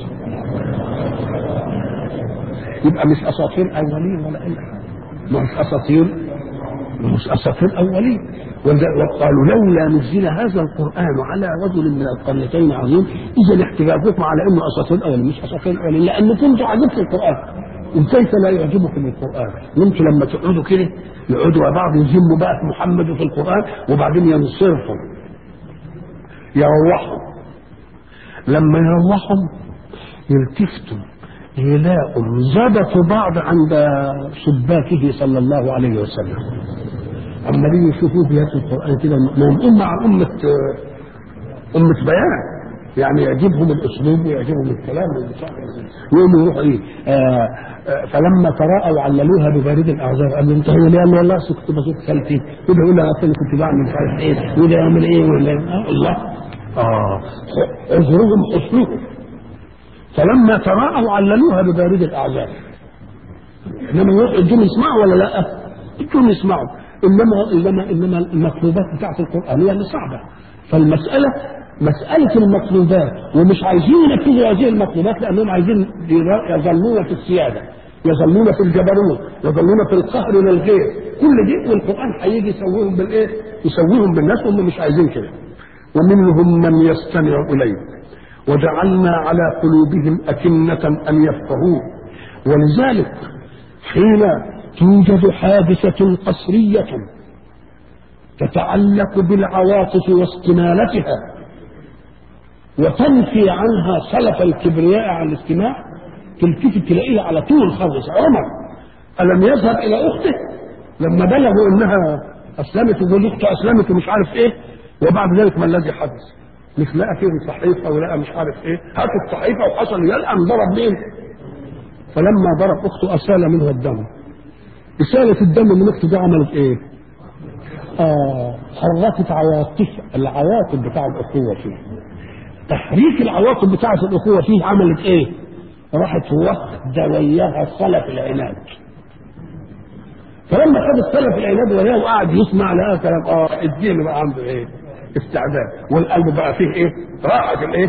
يبقى مش اساطير اولين ولا اي حاجه مش اساطير مش اساطير اولين وقالوا لولا نزل هذا القرآن على رجل من القريتين عظيم إذا احتجاجكم على أنه أساطير الأولين مش أساطير الأولين لأنكم انتوا عجبتوا القرآن وكيف لا يعجبكم القرآن؟ وانتوا لما تقعدوا كده يقعدوا مع بعض يذموا بقى في محمد وفي القرآن وبعدين ينصرفوا يروحوا لما يروحوا يلتفتوا يلاقوا ضبطوا بعض عند شباكه صلى الله عليه وسلم عمالين يشوفوه في هذا القرآن كده ما هم أمة عن أمة أمة بيان يعني يعجبهم الأسلوب ويعجبهم الكلام يقوموا يروحوا إيه آه آه فلما تراءوا عللوها ببارد الأعذار قال له أنت هو ليه؟ قال له والله أصل كنت بشوف خالتي وده يقول لها أصل كنت بعمل مش عارف إيه وده يعمل إيه ولا آه الله آه عذرهم حسنهم فلما تراءوا عللوها ببارد الأعذار إنما يدوم يسمعوا ولا لا؟ يدوم يسمعوا انما انما انما المطلوبات بتاعت القران هي اللي صعبه فالمساله مساله المطلوبات ومش عايزين ينفذوا هذه المطلوبات لانهم عايزين يظلون في السياده يظلون في الجبروت يظلون في القهر للغير كل دي والقران هيجي يسويهم بالايه؟ يسويهم بالناس وهم مش عايزين كده ومنهم من يستمع اليك وجعلنا على قلوبهم أكنة أن يفقهوه ولذلك حين توجد حادثة قسرية تتعلق بالعواطف واستمالتها وتنفي عنها سلف الكبرياء عن الاستماع تلتفت تلاقيه على طول خالص عمر ألم يذهب إلى أخته لما بلغوا إنها أسلمت ويقول أخته أسلمت ومش عارف إيه وبعد ذلك ما الذي حدث؟ مش لقى فيه صحيفة ولقى مش عارف إيه هاتوا الصحيفة وحصل يلقى ضرب مين؟ فلما ضرب أخته أسال منها الدم إسالة الدم من أخته دي عملت إيه؟ آه حركت عواطف العواطف بتاع الأخوة فيه تحريك العواطف بتاعة الأخوة فيه عملت إيه؟ راحت واخدة وياها سلف العناد فلما خد السلف العناد وياه وقعد يسمع لها كلام اه الدين بقى عنده ايه؟ استعداد والقلب بقى فيه ايه؟ راحت الايه؟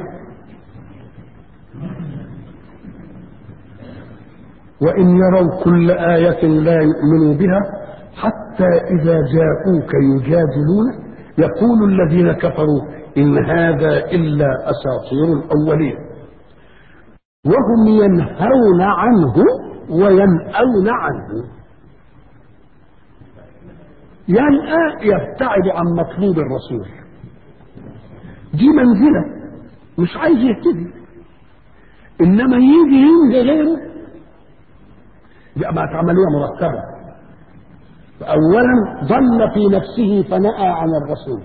وإن يروا كل آية لا يؤمنوا بها حتى إذا جاءوك يجادلون يقول الذين كفروا إن هذا إلا أساطير الأولين وهم ينهون عنه وينأون عنه ينأى يبتعد عن مطلوب الرسول دي منزلة مش عايز يهتدي إنما يجي ينهي غيره يبقى بقت عملية مركبة أولا ضل في نفسه فنأى عن الرسول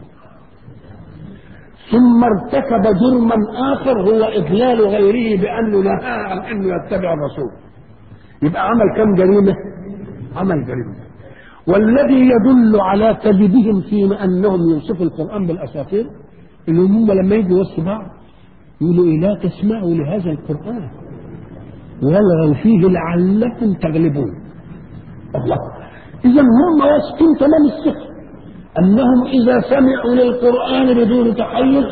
ثم ارتكب جرما آخر هو إضلال غيره بأنه نهى عن أنه يتبع الرسول يبقى عمل كم جريمة؟ عمل جريمة والذي يدل على كذبهم في أنهم يوصفوا القرآن بالأساطير إنهم هم لما يجوا يوصوا بعض يقولوا إيه لا تسمعوا لهذا القرآن والغوا فيه لعلكم تغلبون الله اذا هم واثقين تمام الثقه انهم اذا سمعوا للقران بدون تحيز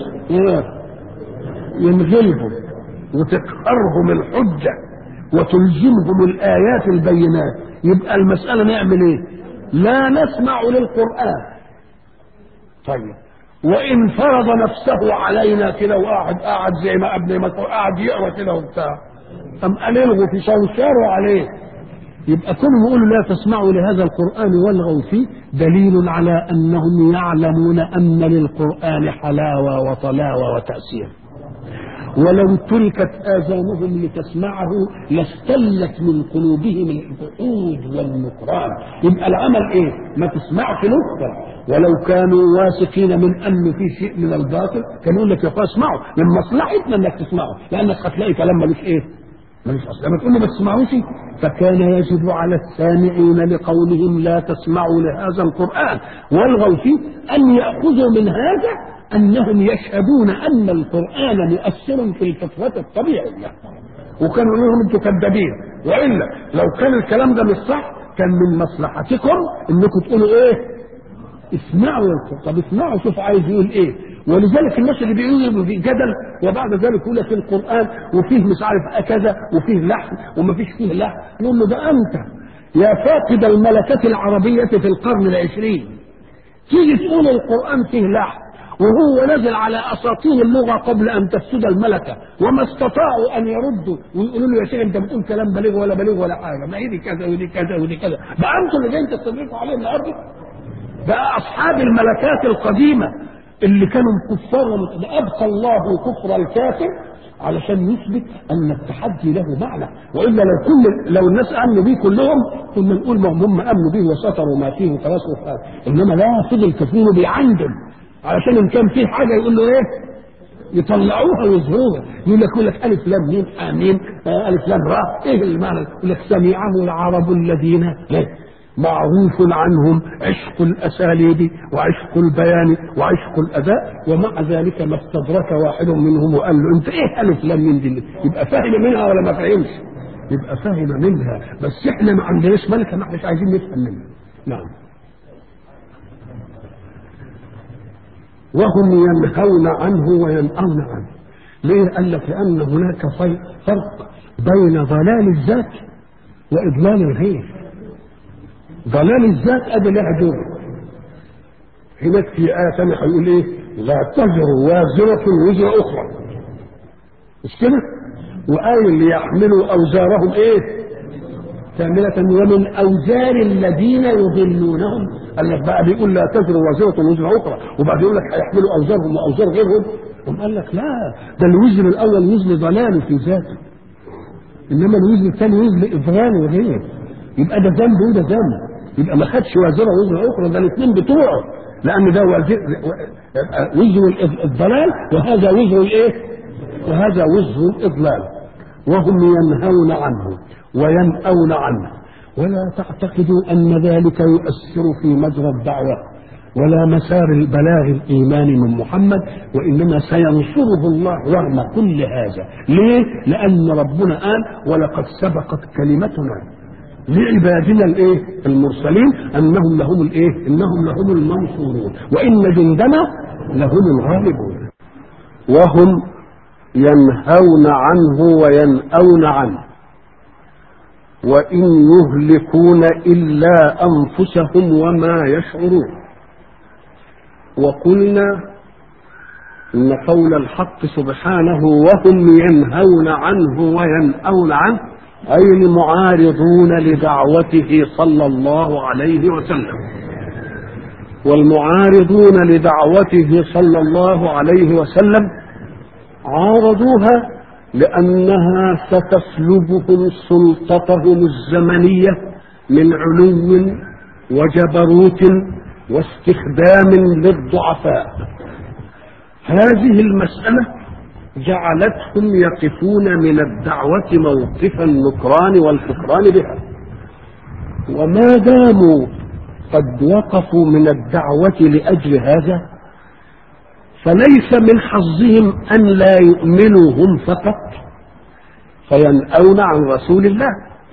ينغلبوا وتقهرهم الحجه وتلزمهم الايات البينات يبقى المساله نعمل ايه لا نسمع للقران طيب وان فرض نفسه علينا كده وقاعد قاعد زي ما ابن مكر قاعد يقرا كده وبتاع أم ألغوا في شوشروا عليه يبقى كونهم يقولوا لا تسمعوا لهذا القرآن والغوا فيه دليل على أنهم يعلمون أن للقرآن حلاوة وطلاوة وتأثير ولو تركت آذانهم لتسمعه لاستلت من قلوبهم الجحود والنكران يبقى العمل ايه ما تسمعش نكتة ولو كانوا واثقين من ان في شيء من الباطل كانوا يقول لك يا اخويا اسمعوا من مصلحتنا انك تسمعه لانك هتلاقي كلام ملوش ايه ملوش اصل لما تقول له ما تسمعوش فكان يجب على السامعين لقولهم لا تسمعوا لهذا القران والغوا فيه ان ياخذوا من هذا انهم يشهدون ان القران مؤثر في الفطره الطبيعيه وكانوا يقولوا لهم انتوا كذابين والا لو كان الكلام ده مش صح كان من مصلحتكم انكم تقولوا ايه اسمعوا القرآن طب اسمعوا شوف عايز يقول ايه ولذلك الناس اللي بيقولوا في جدل وبعد ذلك يقول في القران وفيه مش عارف كذا وفيه لحن وما فيش فيه لحن نقول له ده انت يا فاقد الملكه العربيه في القرن العشرين تيجي تقول القرآن فيه لحن وهو نزل على اساطين اللغه قبل ان تفسد الملكه وما استطاعوا ان يردوا ويقولوا له يا شيخ انت بتقول كلام بليغ ولا بليغ ولا حاجه ما هي دي كذا ودي كذا ودي كذا بقى انتوا اللي جايين تستدركوا عليه النهارده بقى اصحاب الملكات القديمه اللي كانوا كفار ومت- ده ابقى الله كفر الكافر علشان يثبت ان التحدي له معنى والا لو كل لو الناس امنوا به كلهم كنا نقول ما هم امنوا به وستروا ما فيه وخلاص وخلاص. انما لا فضل كثير بيعندم علشان ان كان فيه حاجه يقول له ايه يطلعوها ويظهروها يقول لك يقول لك الف لام ميم امين آه، الف لام راء ايه المعنى يقول لك سمعه العرب الذين لا معروف عنهم عشق الاساليب وعشق البيان وعشق الاداء ومع ذلك ما استدرك واحد منهم وقال له انت ايه الف لام ميم دي يبقى فاهم منها ولا ما فهمش يبقى فاهم منها بس احنا ما عندناش ملكه ما احناش عايزين نفهم منها نعم وهم ينهون عنه وينأون عنه ليه قال لك لأن هناك في- فرق بين ضلال الذات وإضلال الغير ضلال الذات أدي لها دور هناك في آية ثانية هيقول إيه لا تزر وازرة وزر أخرى مش كده وآية اللي يحملوا أوزارهم إيه كاملة ومن أوزار الذين يضلونهم قال لك بقى بيقول لا تزر وازرة وزر أخرى وبعد يقول لك هيحملوا أوزارهم وأوزار غيرهم قام قال لك لا ده الوزر الأول وزر ضلال في ذاته إنما الوزر الثاني وزر إضلال وغير يبقى ده ذنب وده ذنب يبقى ما خدش وازرة وزر أخرى ده الاثنين بتوعه لأن ده وزر وزر الضلال وهذا وزر الإيه؟ وهذا وزر الإضلال وهم ينهون عنه وينأون عنه ولا تعتقدوا أن ذلك يؤثر في مجرى الدعوة ولا مسار البلاغ الإيماني من محمد وإنما سينصره الله رغم كل هذا ليه؟ لأن ربنا قال ولقد سبقت كلمتنا لعبادنا الايه المرسلين انهم لهم الايه انهم لهم المنصورون وان جندنا لهم الغالبون وهم ينهون عنه وينأون عنه وإن يهلكون إلا أنفسهم وما يشعرون وقلنا إن قول الحق سبحانه وهم ينهون عنه وينأون عنه أي المعارضون لدعوته صلى الله عليه وسلم والمعارضون لدعوته صلى الله عليه وسلم عارضوها لأنها ستسلبهم سلطتهم الزمنية من علو وجبروت واستخدام للضعفاء هذه المسألة جعلتهم يقفون من الدعوة موقف النكران والكفران بها وما داموا قد وقفوا من الدعوة لأجل هذا فليس من حظهم أن لا يؤمنوا هم فقط فينأون عن رسول الله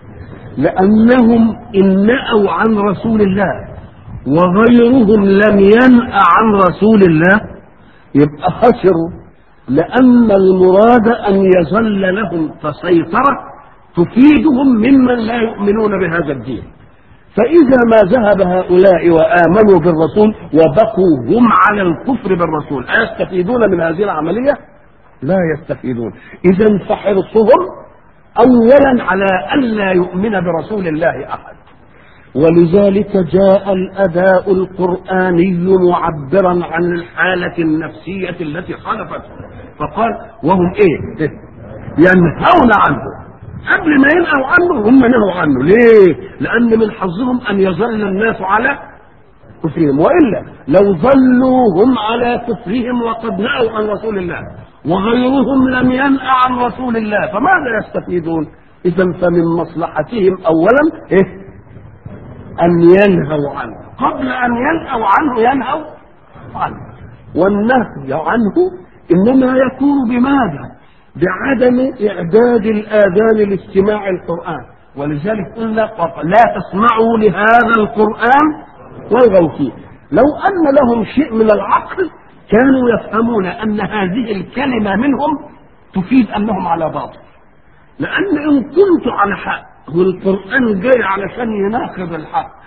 لأنهم إن نأوا عن رسول الله وغيرهم لم ينأ عن رسول الله يبقى خسروا لأن المراد أن يظل لهم تسيطرة تفيدهم ممن لا يؤمنون بهذا الدين فإذا ما ذهب هؤلاء وآمنوا بالرسول وبقوا هم على الكفر بالرسول أيستفيدون من هذه العملية؟ لا يستفيدون إذا فحرصهم أولا على ألا يؤمن برسول الله أحد ولذلك جاء الأداء القرآني معبرا عن الحالة النفسية التي خالفته فقال وهم إيه؟ ينهون عنه قبل ما ينهوا عنه هم نهوا عنه ليه لان من حظهم ان يظل الناس على كفرهم والا لو ظلوا هم على كفرهم وقد نهوا عن رسول الله وغيرهم لم ينأ عن رسول الله فماذا يستفيدون اذا فمن مصلحتهم اولا ايه ان ينهوا عنه قبل ان ينهوا عنه ينهوا عنه والنهي عنه انما يكون بماذا بعدم إعداد الآذان لاستماع القرآن ولذلك قلنا لا تسمعوا لهذا القرآن والغوا فيه لو أن لهم شيء من العقل كانوا يفهمون أن هذه الكلمة منهم تفيد أنهم على باطل لأن إن كنت على حق والقرآن جاي علشان يناقض الحق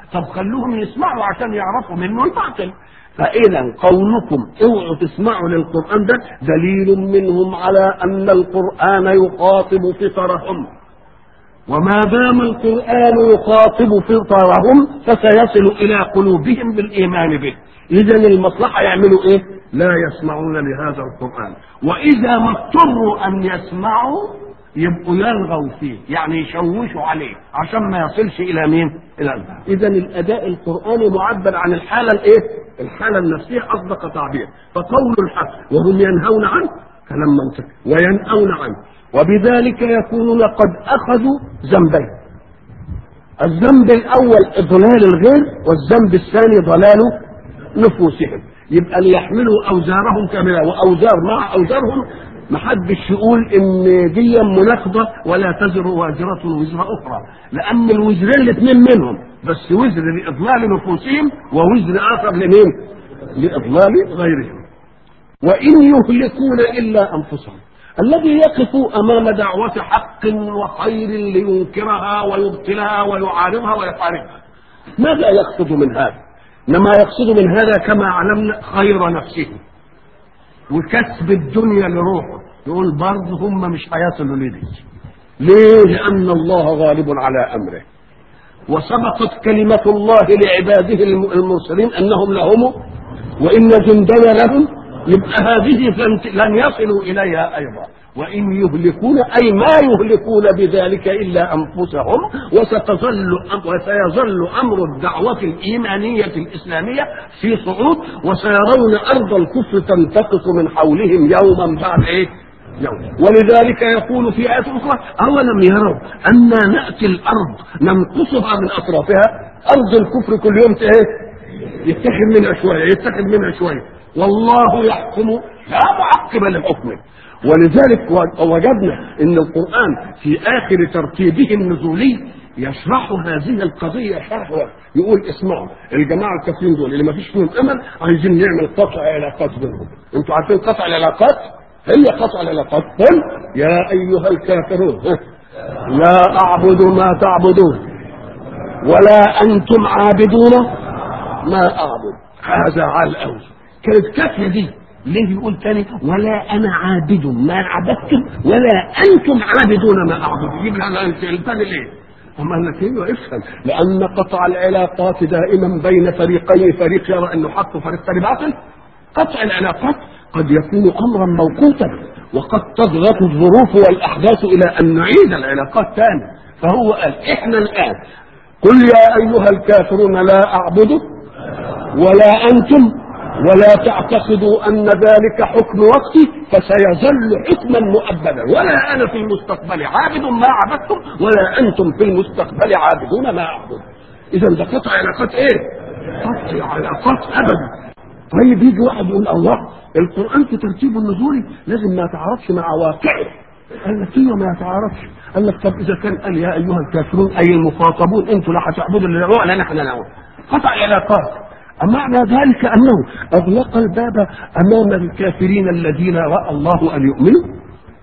طب خلوهم يسمعوا عشان يعرفوا منه الباطل فإذا قولكم اوعوا تسمعوا للقرآن ده دليل منهم على أن القرآن يخاطب فطرهم وما دام القرآن يخاطب فطرهم فسيصل إلى قلوبهم بالإيمان به إذا المصلحة يعملوا إيه؟ لا يسمعون لهذا القرآن وإذا ما اضطروا أن يسمعوا يبقوا يلغوا فيه يعني يشوشوا عليه عشان ما يصلش إلى مين؟ إلى إذا الأداء القرآني معبر عن الحالة الإيه؟ الحالة النفسية أصدق تعبير فقول الحق وهم ينهون عنه كلام منطقي وينأون عنه وبذلك يكونون قد أخذوا ذنبين الذنب الأول إضلال الغير والذنب الثاني ضلال نفوسهم يبقى ليحملوا أوزارهم كاملة وأوزار مع أوزارهم محدش يقول ان دي مناقضة ولا تزر وازرة وزر اخرى لان الوزرين الاثنين منهم بس وزر لاضلال نفوسهم ووزر اخر لمين لاضلال غيرهم وان يهلكون الا انفسهم الذي يقف امام دعوة حق وخير لينكرها ويبطلها ويعارضها ويحاربها ماذا يقصد من هذا انما يقصد من هذا كما علمنا خير نفسه وكسب الدنيا لروحه يقول برضه هم مش هيصلوا لدي ليه لان الله غالب على امره وسبقت كلمة الله لعباده المرسلين انهم لهم وان جندنا لهم يبقى هذه لن يصلوا اليها ايضا وان يهلكون اي ما يهلكون بذلك الا انفسهم وستظل وسيظل امر الدعوه الايمانيه الاسلاميه في صعود وسيرون ارض الكفر تنتقص من حولهم يوما بعد ايه؟ يوم ولذلك يقول في آية أخرى أولم يروا أنا نأتي الأرض ننقصها من أطرافها أرض الكفر كل يوم إيه؟ يتخذ منها شوية يتخذ منها شوية والله يحكم لا معقب لحكمه ولذلك وجدنا ان القران في اخر ترتيبه النزولي يشرح هذه القضيه شرح يقول اسمعوا الجماعه الكافرين دول اللي ما فيش فيهم امل عايزين نعمل قطع علاقات بينهم انتوا عارفين قطع العلاقات هي قطع العلاقات قل يا ايها الكافرون لا اعبد ما تعبدون ولا انتم عابدون ما اعبد هذا على الاول كانت كافيه دي ليه يقول تاني ولا انا عابد ما عبدتم ولا انتم عابدون ما اعبد يجيب لنا انت الثاني ليه؟ هم قال لك ايوه افهم لان قطع العلاقات دائما بين فريقين فريق يرى انه حق وفريق ثاني باطل قطع العلاقات قد يكون امرا موقوتا وقد تضغط الظروف والاحداث الى ان نعيد العلاقات ثاني فهو قال احنا الان قل يا ايها الكافرون لا اعبد ولا انتم ولا تعتقدوا ان ذلك حكم وقتي فسيظل حكما مؤبدا ولا انا في المستقبل عابد ما عبدتم ولا انتم في المستقبل عابدون ما اعبد اذا ده قطع علاقات ايه قطع علاقات ابدا طيب يجي واحد يقول الله القران في ترتيبه النزولي لازم ما يتعارضش مع واقعه قال لك ايوه ما يتعارضش قال لك طب اذا كان قال يا ايها الكافرون اي المخاطبون انتم لا هتعبدوا الا ولا نحن نعبد قطع علاقات معنى ذلك انه اغلق الباب امام الكافرين الذين راى الله ان يؤمنوا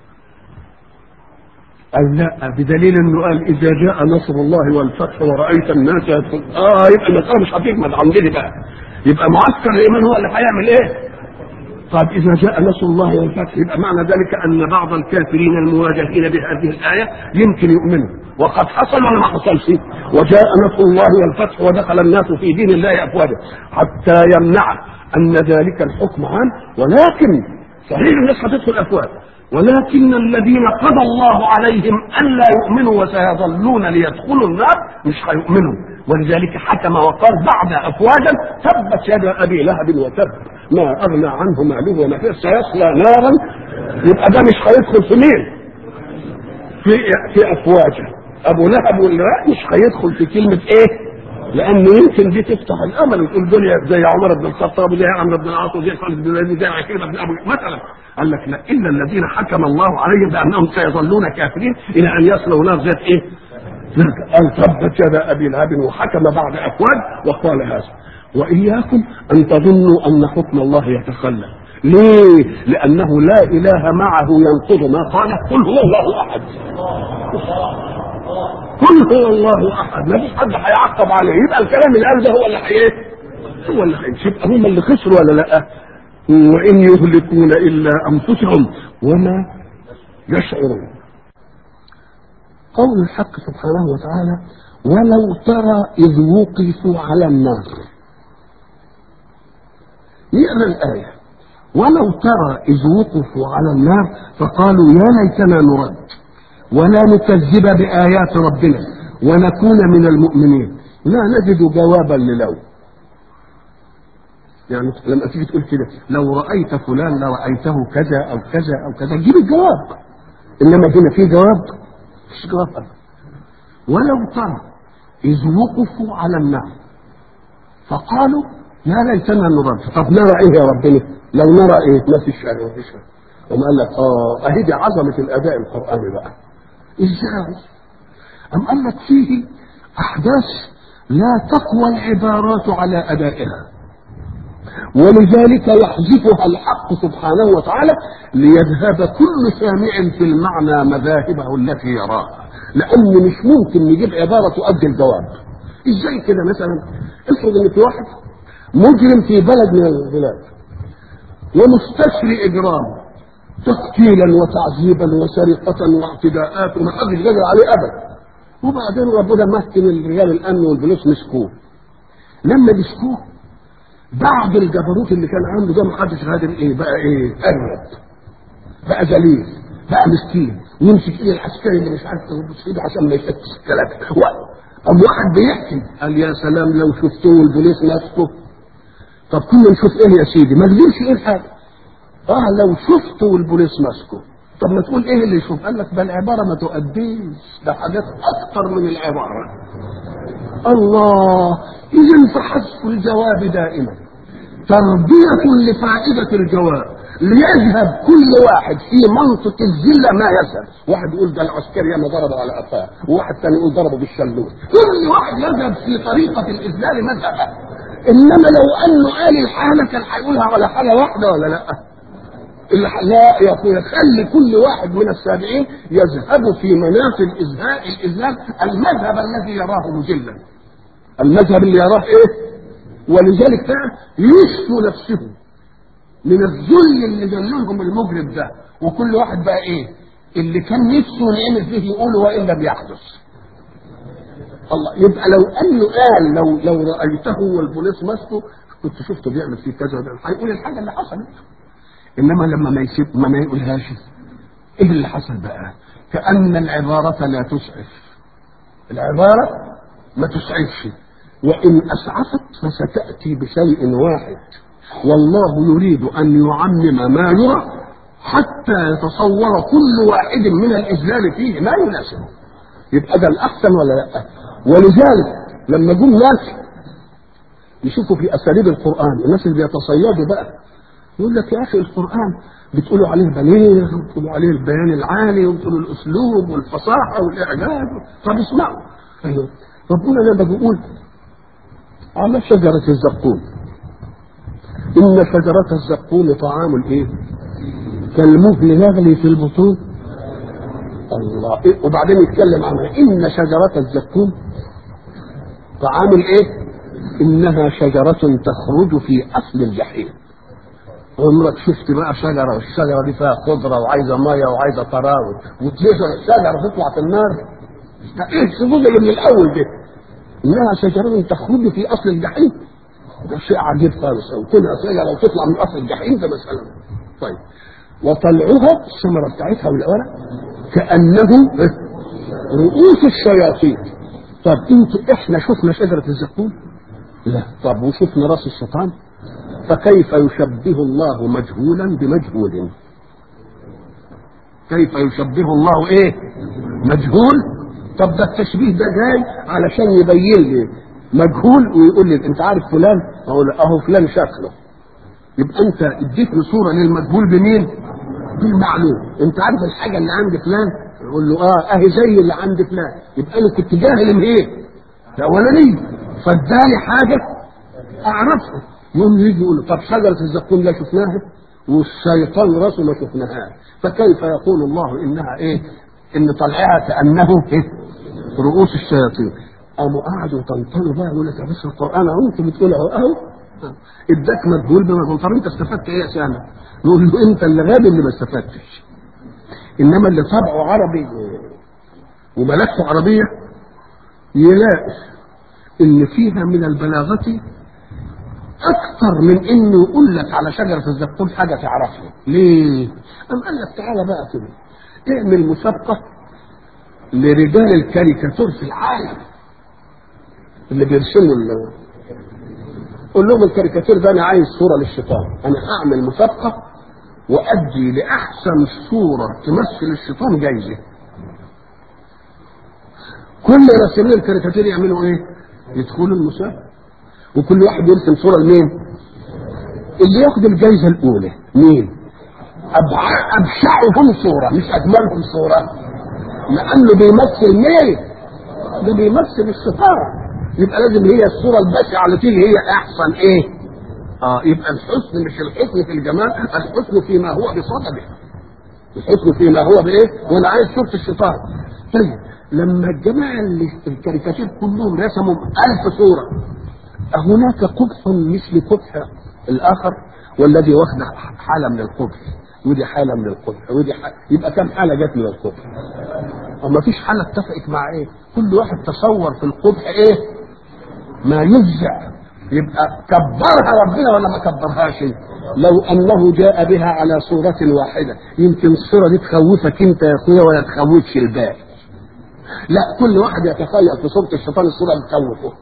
قال لا بدليل انه قال اذا جاء نصر الله والفتح ورايت الناس يدخل اه يبقى المساله مش هتكمل عندنا بقى يبقى معسكر الايمان هو اللي هيعمل ايه؟ طيب اذا جاء نصر الله والفتح يبقى معنى ذلك ان بعض الكافرين المواجهين بهذه الايه يمكن يؤمنوا وقد حصل ولا ما حصلش وجاء نصر الله والفتح ودخل الناس في دين الله افواجا حتى يمنع ان ذلك الحكم عام ولكن صحيح الناس هتدخل افواج ولكن الذين قضى الله عليهم ان لا يؤمنوا وسيظلون ليدخلوا النار مش هيؤمنوا ولذلك حكم وقال بعد افواجا تبت يد ابي لهب وتب ما اغنى عنه ماله وما فيه سيصلى نارا يبقى ده مش هيدخل في مين؟ في في افواجه ابو لهب واللي مش هيدخل في كلمه ايه؟ لان يمكن دي تفتح الامل وتقول دول زي عمر بن الخطاب وزي عمرو بن العاص وزي خالد بن الوليد وزي عكرمه بن ابي مثلا قال لك لا الا الذين حكم الله عليهم بانهم سيظلون كافرين الى ان يصلوا نار ذات ايه؟ قال تبت يد ابي لهب وحكم بعد افواج وقال هذا واياكم ان تظنوا ان حكم الله يتخلى ليه؟ لأنه لا إله معه ينقض ما قال قل هو الله أحد قل هو الله احد ما فيش حد هيعقب عليه يبقى الكلام اللي قال ده هو اللي هي هو اللي هيمشي يبقى هم اللي خسروا ولا لا وان يهلكون الا انفسهم وما يشعرون قول الحق سبحانه وتعالى ولو ترى اذ وقفوا على النار نقرا الايه ولو ترى اذ وقفوا على النار فقالوا يا ليتنا نرد ولا نكذب بايات ربنا ونكون من المؤمنين لا نجد جوابا للو يعني لما تيجي تقول كده لو رايت فلان لرايته كذا او كذا او كذا جيب الجواب انما هنا في جواب مش جواب أبدا. ولو ترى اذ وقفوا على النار فقالوا يا ليتنا نرد طب نرى ايه يا ربنا لو نرى ايه ما فيش شيء ما فيش قام قال لك اه اهي دي عظمه الاداء القراني بقى ازاي ام قال لك فيه احداث لا تقوى العبارات على ادائها ولذلك يحذفها الحق سبحانه وتعالى ليذهب كل سامع في المعنى مذاهبه التي يراها لان مش ممكن نجيب عباره تؤدي الجواب ازاي كده مثلا افرض ان في واحد مجرم في بلد من البلاد ومستشري اجرام تقتيلا وتعذيبا وسرقه واعتداءات وما حدش قادر عليه ابدا وبعدين ربنا مهتم الرجال الامن والبوليس مسكوه لما مسكوه بعد الجبروت اللي كان عنده ده ما حدش قادر ايه بقى ايه قرب بقى ذليل بقى مسكين يمسك ايد العسكري اللي مش عارف يبص ايده عشان ما يفتش الكلام طب واحد بيحكي قال يا سلام لو شفتوه البوليس ماسكه طب كنا نشوف ايه يا سيدي ما تقولش ايه الحاجه اه لو شفته والبوليس ماسكه طب ما تقول ايه اللي يشوف قال لك ده العباره ما تؤديش ده حاجات اكتر من العباره الله اذا فحذف الجواب دائما تربيه لفائده الجواب ليذهب كل واحد في منطق الذله ما يذهب واحد يقول ده العسكري انا ضربه على قفاه وواحد ثاني يقول ضربه بالشلوت كل واحد يذهب في طريقه الاذلال مذهبه انما لو انه قال الحاله كان هيقولها على حاله واحده ولا لا لا يا اخويا خلي كل واحد من السابعين يذهب في مناط الازهاء الاذلال المذهب الذي يراه مجلا المذهب اللي يراه ايه ولذلك بقى يشفوا نفسهم من الذل اللي ذلهم المجرم ده وكل واحد بقى ايه اللي كان نفسه نعمل فيه يقول وان لم يحدث الله يبقى لو انه قال لو لو رايته والبوليس مسكه كنت شفته بيعمل فيه كذا وده هيقول الحاجه اللي حصلت انما لما ما يسيب ما, ما يقولهاش ايه اللي حصل بقى كان العباره لا تسعف العباره ما تسعفش وان اسعفت فستاتي بشيء واحد والله يريد ان يعمم ما يرى حتى يتصور كل واحد من الاذلال فيه ما يناسبه يبقى ده الاحسن ولا لا ولذلك لما جم ناس يشوفوا في اساليب القران الناس اللي بيتصيدوا بقى يقول لك يا اخي القران بتقولوا عليه بليغ وبتقولوا عليه البيان العالي وبتقولوا الاسلوب والفصاحه والاعجاز طب اسمعوا ايوه ربنا لما بيقول على شجره الزقوم ان شجره الزقوم طعام الايه كالمهل يغلي في البطون الله إيه؟ وبعدين يتكلم عنها ان شجره الزقوم طعام الايه انها شجره تخرج في اصل الجحيم عمرك شفت بقى شجره والشجره دي فيها خضره وعايزه ميه وعايزه تراوي وتنزل الشجره تطلع في النار ايه السجود اللي من الاول ده انها شجره تخرج في اصل الجحيم ده شيء عجيب خالص او طلع شجره وتطلع من اصل الجحيم ده مساله طيب وطلعها الثمره بتاعتها والورق كانه رؤوس الشياطين طب انت احنا شفنا شجره الزقوم لا طب وشفنا راس الشيطان فكيف يشبه الله مجهولا بمجهول كيف يشبه الله ايه مجهول طب ده التشبيه ده جاي علشان يبين لي مجهول ويقول لي انت عارف فلان اقول اهو فلان شكله يبقى انت اديتني صوره للمجهول بمين بالمعلوم انت عارف الحاجه اللي عند فلان يقول له اه اهي زي اللي عند فلان يبقى انا كنت جاهل من ايه الاولاني فاداني حاجه اعرفها يوم يجي يقول طب شجره الزقوم لا شفناها والشيطان راسه ما شفناهاش فكيف يقول الله انها ايه ان طلعها كانه إيه؟ رؤوس الشياطين قاموا قعدوا طنطنوا بقى يقول لك يا بس القران اهو انت بتقول اهو اهو اداك مجهول بما طب انت استفدت ايه يا سامع؟ نقول له انت اللي غبي اللي ما استفدتش انما اللي طبعه عربي وملكته عربيه يلاقي ان فيها من البلاغه اكثر من انه يقول لك على شجره الزقوم حاجه تعرفها ليه؟ قام قال لك تعالى بقى كده اعمل مسابقه لرجال الكاريكاتور في العالم اللي بيرسموا ال- قول لهم الكاريكاتير ده انا عايز صوره للشيطان انا هعمل مسابقه وادي لاحسن صوره تمثل الشيطان جايزه كل راسمين الكاريكاتير يعملوا ايه يدخلوا المسابقه وكل واحد يرسم صوره لمين اللي ياخد الجايزه الاولى مين أبع- ابشعهم صوره مش اجملهم صوره لانه بيمثل مين ده بيمثل الشيطان يبقى لازم هي الصوره البشعه اللي تيجي هي احسن ايه اه يبقى الحسن مش الحسن في الجمال الحسن فيما هو بصدده الحسن فيما هو بايه وانا عايز صوره الشيطان طيب لما الجماعه اللي الكاريكاتير كلهم رسموا ألف صوره أهناك قبح مثل قبح الآخر والذي واخد حالة من القبح ودي حالة من القبح ودي حالة يبقى كم حالة جت من القبح وما فيش حالة اتفقت مع ايه كل واحد تصور في القبح ايه ما يفزع يبقى كبرها ربنا ولا ما كبرهاش لو انه جاء بها على صورة واحدة يمكن الصورة دي تخوفك انت يا اخويا ولا تخوفش الباقي لا كل واحد يتخيل في صورة الشيطان الصورة بتخوفه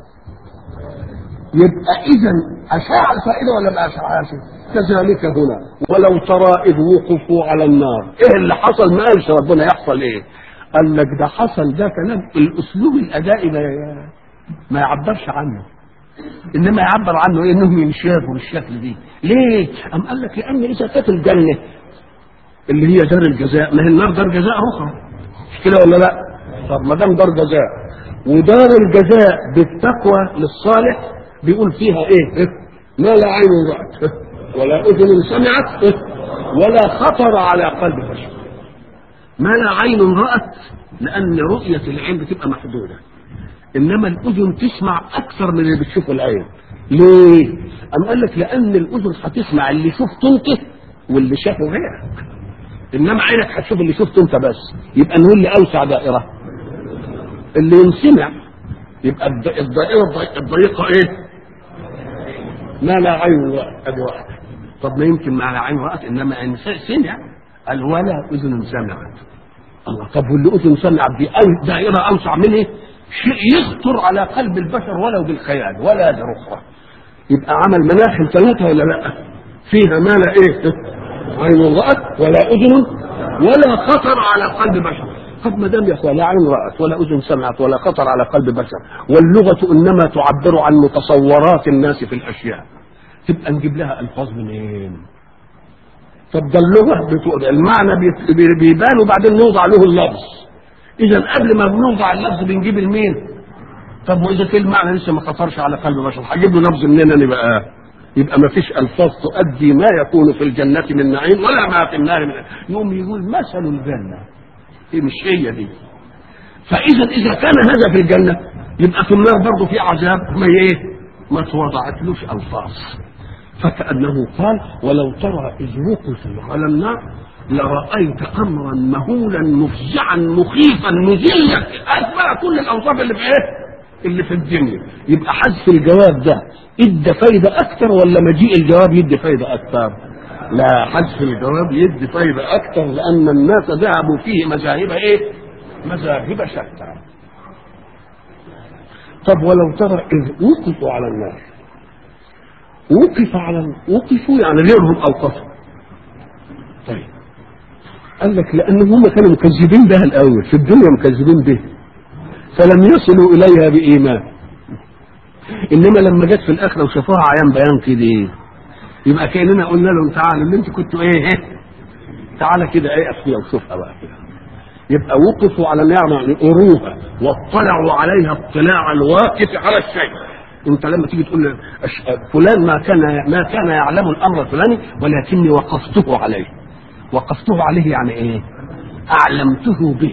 يبقى اذا اشاع الفائده ولا ما اشاعهاش كذلك هنا ولو ترى اذ وقفوا على النار ايه اللي حصل ما قالش ربنا يحصل ايه قال لك ده حصل ده كلام الاسلوب الادائي ما ما يعبرش عنه انما يعبر عنه ايه انهم ينشافوا بالشكل دي ليه ام قال لك لان اذا كانت الجنه اللي هي دار الجزاء ما هي النار دار جزاء اخرى مش كده ولا لا طب ما دام دار جزاء ودار الجزاء بالتقوى للصالح بيقول فيها ايه ما لا عين رأت ولا اذن سمعت ولا خطر على قلب بشر ما لا عين رأت لان رؤية العين بتبقى محدودة انما الاذن تسمع اكثر من اللي بتشوفه العين ليه ام قال لك لان الاذن هتسمع اللي شفته انت واللي شافه غيرك انما عينك هتشوف اللي شفته انت بس يبقى نقول لي اوسع دائره اللي ينسمع يبقى الد- الدائره الضي- الضيقه ايه ما لا عين رأت ادي واحد طب ما يمكن ما لا عين رأت انما ان سمع قال ولا اذن سمعت الله طب واللي اذن سمعت دي أو- دائره اوسع من ايه شيء يخطر على قلب البشر ولو بالخيال ولا برخرة يبقى عمل مناخل ثلاثة ولا لا فيها ما لا ايه عين رأت ولا أذن ولا خطر على قلب بشر طب ما دام يا اخوان لا عين رأت ولا أذن سمعت ولا خطر على قلب بشر واللغة إنما تعبر عن متصورات الناس في الأشياء تبقى نجيب لها ألفاظ منين؟ طب ده اللغة بتقول المعنى بيت- بي- بيبان وبعدين نوضع له اللفظ إذا قبل ما بنوضع اللفظ بنجيب المين؟ طب وإذا كان المعنى لسه ما خطرش على قلب بشر هجيب له لفظ منين أنا بقى؟ يبقى ما فيش ألفاظ تؤدي ما يكون في الجنة من نعيم ولا ما في النار من يقوم يقول مثل الجنة هي مش هي دي فإذا إذا كان هذا في الجنة يبقى في النار برضه في عذاب ما إيه؟ ما توضعتلوش ألفاظ فكأنه قال ولو ترى إذ وقفوا على النار لرأيت أمرا مهولا مفزعا مخيفا مذلا أتبع كل الأوصاف اللي في إيه؟ اللي في الدنيا يبقى حذف الجواب ده ادى فايدة أكثر ولا مجيء الجواب يدي فايدة أكثر؟ لا حذف الجواب يدي فايدة أكثر لأن الناس ذهبوا فيه مذاهب إيه؟ مذاهب شتى. طب ولو ترى إذ وقفوا على النار وقف على وقفوا يعني غيرهم اوقفوا طيب قال لك لان هم كانوا مكذبين بها الاول في الدنيا مكذبين به فلم يصلوا اليها بايمان انما لما جت في الاخره وشافوها عيان بيان كده يبقى كاننا قلنا لهم تعالوا اللي انتوا كنتوا ايه ايه تعالى كده ايه فيها وشوفها بقى كده يبقى وقفوا على النعمة يعني أروها واطلعوا عليها اطلاع الواقف على الشيء انت لما تيجي تقول أش- فلان ما كان ما كان يعلم الامر الفلاني ولكني وقفته عليه وقفته عليه يعني ايه اعلمته به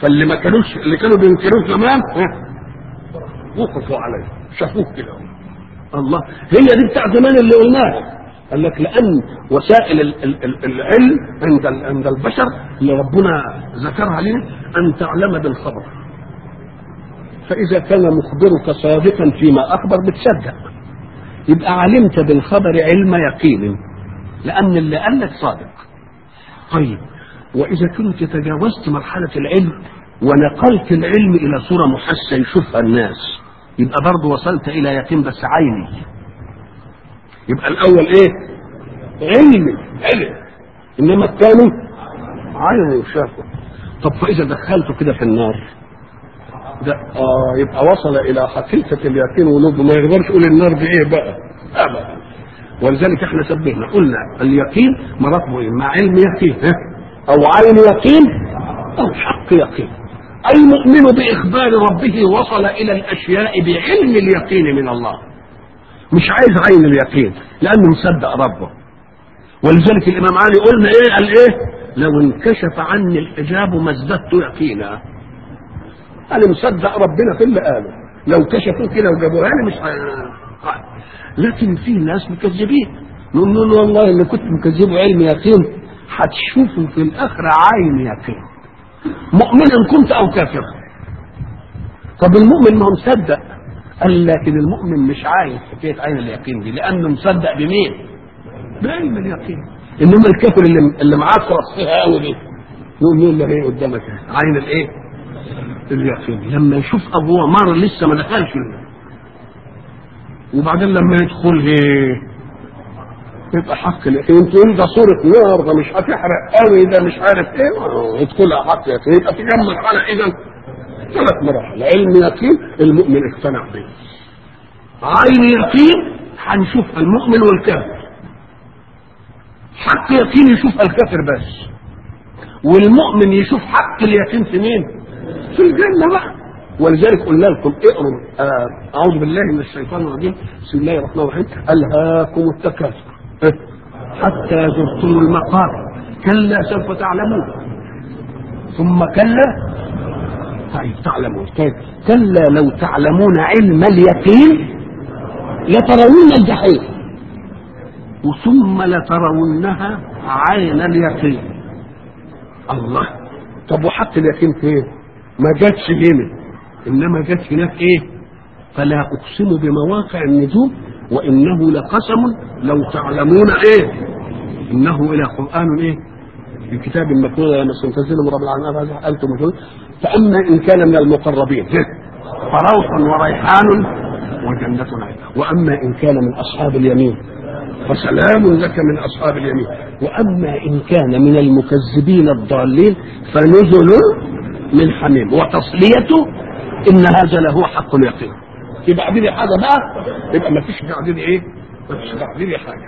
فاللي ما كانوش اللي كانوا بينكروه زمان ها، وقفوا عليه شافوه كده الله هي دي بتاع زمان اللي قلناها قال لك لان وسائل ال- ال- ال- العلم عند ال- عند البشر اللي ربنا ذكرها لنا ان تعلم بالخبر فاذا كان مخبرك صادقا فيما اخبر بتصدق يبقى علمت بالخبر علم يقين لان اللي قال لك صادق طيب واذا كنت تجاوزت مرحله العلم ونقلت العلم الى صوره محسه يشوفها الناس يبقى برضه وصلت الى يقين بس عيني يبقى الاول ايه علمي علم انما الثاني عيني وشافه طب فاذا دخلته كده في النار ده اه يبقى وصل الى حقيقه اليقين ولوب ما يقدرش يقول النار دي ايه بقى ابدا ولذلك احنا سبهنا قلنا اليقين مراتبه ايه مع علم يقين ها او عين يقين او حق يقين المؤمن باخبار ربه وصل الى الاشياء بعلم اليقين من الله مش عايز عين اليقين لانه مصدق ربه ولذلك الامام علي قلنا ايه قال ايه لو انكشف عني الحجاب ما ازددت يقينا انا مصدق ربنا في اللي قاله لو كشفوه كده وجابوها لي مش ه- لكن في ناس مكذبين نقول له والله اللي كنت مكذبه علم يقين هتشوفه في الاخره عين يقين مؤمنا كنت او كافرا طب المؤمن ما هو مصدق قال لكن المؤمن مش عايز حكايه عين اليقين دي لانه مصدق بمين؟ بعلم اليقين انما الكافر اللي اللي معاه فيها قوي دي يقول مين اللي هي قدامك عين الايه؟ اليقين لما يشوف ابوه مره لسه ما دخلش وبعدين لما يدخل ايه يبقى حق اليقين تقول ده صورة نار ده مش هتحرق قوي ده مش عارف ايه آه، يدخلها حق يقين يبقى في كم مرحلة اذا ثلاث مراحل علم يقين المؤمن اقتنع به عين يقين هنشوف المؤمن والكافر حق يقين يشوف الكافر بس والمؤمن يشوف حق اليقين في مين؟ في الجنة بقى ولذلك قلنا لكم اقروا آه، اعوذ بالله من الشيطان الرجيم بسم الله الرحمن الرحيم الهاكم التكاثر إيه؟ حتى زرتم المقابر كلا سوف تعلمون ثم كلا طيب تعلمون طيب كلا لو تعلمون علم اليقين لترون الجحيم وثم لترونها عين اليقين الله طب وحق اليقين فين؟ ما جاتش هنا انما جت هناك ايه؟ فلا اقسم بمواقع النجوم وانه لقسم لو تعلمون ايه؟ انه الى قران ايه؟ في كتاب مكنون لما تنزل من رب العالمين هذا انتم مجنون فاما ان كان من المقربين فروح وريحان وجنة نعيم واما ان كان من اصحاب اليمين فسلام لك من اصحاب اليمين واما ان كان من المكذبين الضالين فنزل من حميم وتصليته ان هذا له حق اليقين في بعدين حاجه بقى يبقى ما فيش بعدين ايه؟ ما فيش بعدين حاجه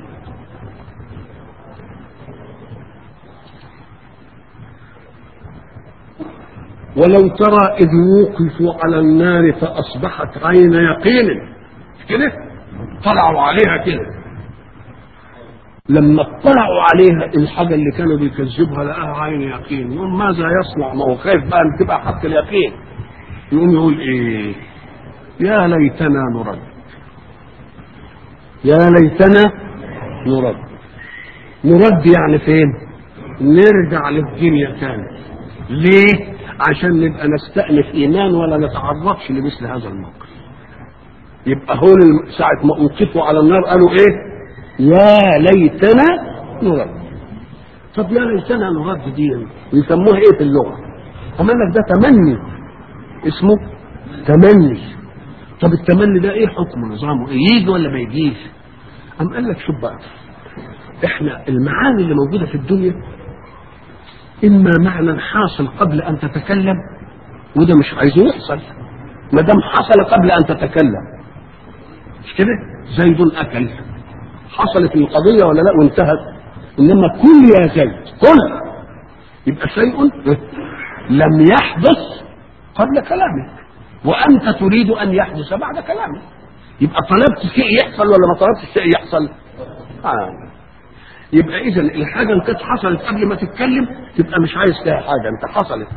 ولو ترى إذ وقفوا على النار فأصبحت عين يقين مش كده طلعوا عليها كده لما اطلعوا عليها الحاجة اللي كانوا بيكذبها لقاها عين يقين يقول ماذا يصنع ما هو خايف بقى ان تبقى حق اليقين يقوم يقول ايه يا ليتنا نرد يا ليتنا نرد نرد يعني فين نرجع للدنيا تاني ليه عشان نبقى نستأنف إيمان ولا نتعرضش لمثل هذا الموقف يبقى هون الم- ساعة ما أوقفوا على النار قالوا إيه يا ليتنا نرد طب يا ليتنا نرد دي ويسموها إيه في اللغة أما لك ده تمني اسمه تمني طب التمني ده إيه حكمه نظامه إيه يجي ولا ما يجيش أم قال لك شوف بقى إحنا المعاني اللي موجودة في الدنيا إما معنى حاصل قبل أن تتكلم وده مش عايزه يحصل ما دام حصل قبل أن تتكلم مش كده؟ زيد أكل حصلت القضية ولا لا وانتهت إنما كل يا زيد كل يبقى شيء لم يحدث قبل كلامك وأنت تريد أن يحدث بعد كلامك يبقى طلبت شيء يحصل ولا ما طلبتش شيء يحصل؟ آه. يبقى اذا الحاجه اللي كانت حصلت قبل ما تتكلم تبقى مش عايز فيها حاجه انت حصلت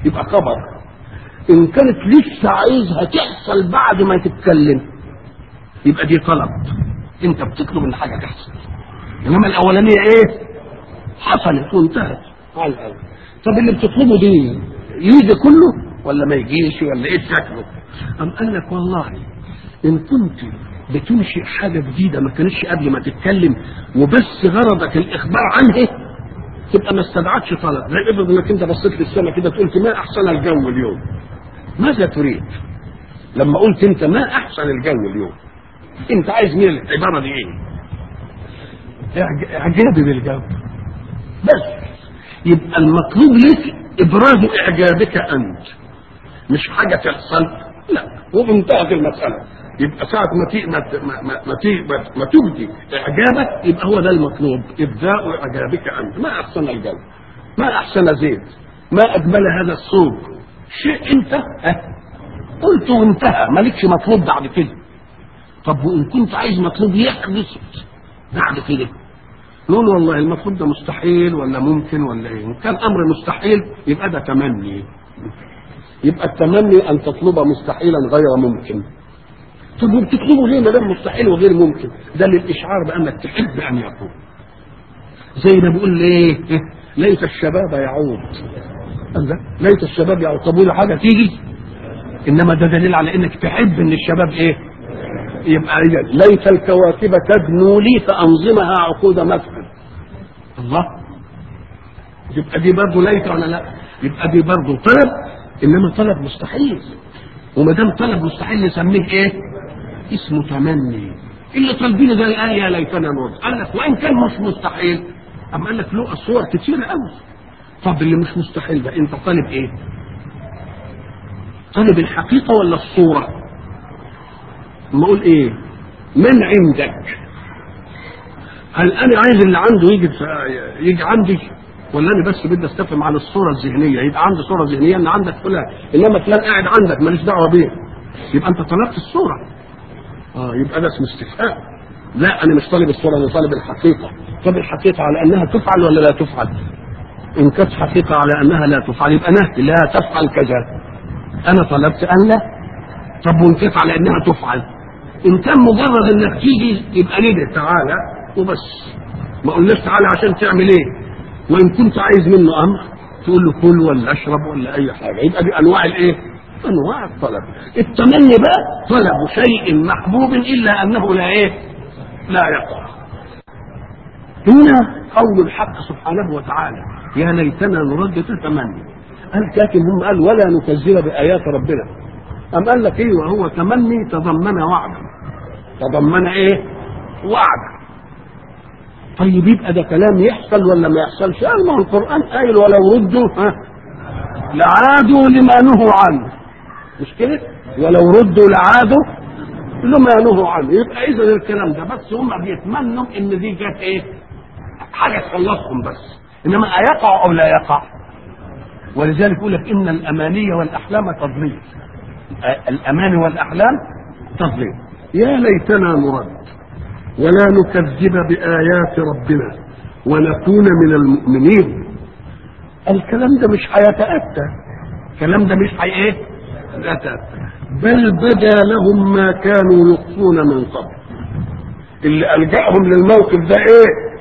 يبقى خبر ان كانت لسه عايزها تحصل بعد ما تتكلم يبقى دي طلب انت بتطلب ان حاجه تحصل انما الاولانيه ايه حصلت وانتهت على الاول طب اللي بتطلبه دي يجي كله ولا ما يجيش ولا ايه شكله ام قال لك والله ان كنت بتنشئ حاجه جديده ما كانتش قبل ما تتكلم وبس غرضك الاخبار عنها تبقى ما استدعتش طلب زي افرض انك انت بصيت للسماء كده قلت ما احسن الجو اليوم ماذا تريد لما قلت انت ما احسن الجو اليوم انت عايز مين العباره دي ايه إعج- اعجابي بالجو بس يبقى المطلوب لك ابراز اعجابك انت مش حاجه تحصل لا وانتهت المساله يبقى ساعة ما تي ما ت- ما ما, ما, تي ما, ما تبدي اعجابك يبقى هو ده المطلوب ابداء اعجابك انت ما احسن الجو ما احسن زيت ما اجمل هذا الصوب شيء انت ها قلت وانتهى مالكش مطلوب بعد كده طب وان كنت عايز مطلوب يحدث بعد كده نقول والله المطلوب ده مستحيل ولا ممكن ولا ايه ان كان امر مستحيل يبقى ده تمني يبقى التمني ان تطلب مستحيلا غير ممكن طب وبتطلبه ليه ما دام مستحيل وغير ممكن ده للاشعار بانك تحب ان يكون زي ما بيقول ايه ليت الشباب يعود قال ده ليت الشباب يعود طب ولا حاجه تيجي انما ده دليل على انك تحب ان الشباب ايه يبقى إيه؟ ليت الكواكب تدنو لي فانظمها عقود مدخل الله يبقى دي برضه ليت ولا لا يبقى دي برضه طلب انما طلب مستحيل وما دام طلب مستحيل نسميه ايه اسمه تمني اللي طالبينه ده الان يا ليتنا نرد قال لك وان كان مش مستحيل اما قال لك له الصور كتيره قوي طب اللي مش مستحيل ده انت طالب ايه طالب الحقيقه ولا الصوره ما اقول ايه من عندك هل انا عايز اللي عنده يجي يجي عندي ولا انا بس بدي استفهم عن الصوره الذهنيه يبقى عندي صوره ذهنيه ان عندك فلان انما فلان قاعد عندك ماليش دعوه بيه يبقى انت طلبت الصوره اه يبقى ده اسمه استفهام لا انا مش طالب الصوره انا طالب الحقيقه طب الحقيقه على انها تفعل ولا لا تفعل ان كانت حقيقه على انها لا تفعل يبقى نهي لا تفعل كذا انا طلبت ان لا طب وان كانت على انها تفعل ان كان مجرد انك تيجي يبقى ندى تعالى وبس ما قلناش تعالى عشان تعمل ايه وان كنت عايز منه امر تقول له كل ولا اشرب ولا اي حاجه يبقى دي انواع الايه انواع الطلب التمني بقى طلب شيء محبوب الا انه لا ايه لا يقع هنا قول الحق سبحانه وتعالى يا ليتنا نرد تتمني قال لكن هم قال ولا نكذب بايات ربنا أم قال لك ايه وهو تمني تضمن وعدا تضمن ايه وعدا طيب يبقى ده كلام يحصل ولا ما يحصلش قال ما هو القران قايل ولو ردوا ها لعادوا لما نهوا عنه مش كده ولو ردوا لعادوا لما نهوا عنه يبقى اذا الكلام ده بس هم بيتمنوا ان دي جت ايه حاجه تخلصهم بس انما ايقع او لا يقع ولذلك يقول لك ان الاماني والاحلام تضليل الاماني والاحلام تضليل يا ليتنا نرد ولا نكذب بايات ربنا ونكون من المؤمنين الكلام ده مش هيتاتى الكلام ده مش هي ايه يتاتى بل بدا لهم ما كانوا يخفون من قبل اللي الجاهم للموقف ده ايه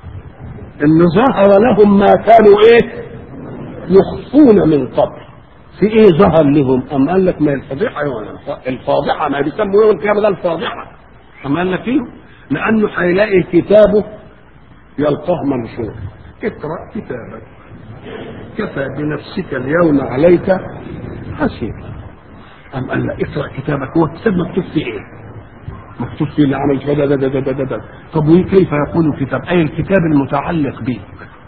ان ظهر لهم ما كانوا ايه يخفون من قبل في ايه ظهر لهم ام قال لك ما الفضيحه ولا الفاضحه ما بيسموا يوم القيامه ده الفاضحه ام قال لك ايه لانه هيلاقي كتابه يلقاه منشور اقرا كتابك كفى بنفسك اليوم عليك حسيبا ام قال له اقرا كتابك هو الكتاب مكتوب فيه ايه مكتوب فيه اللي عمل كذا ده ده ده ده ده طب وكيف يكون الكتاب اي الكتاب المتعلق بك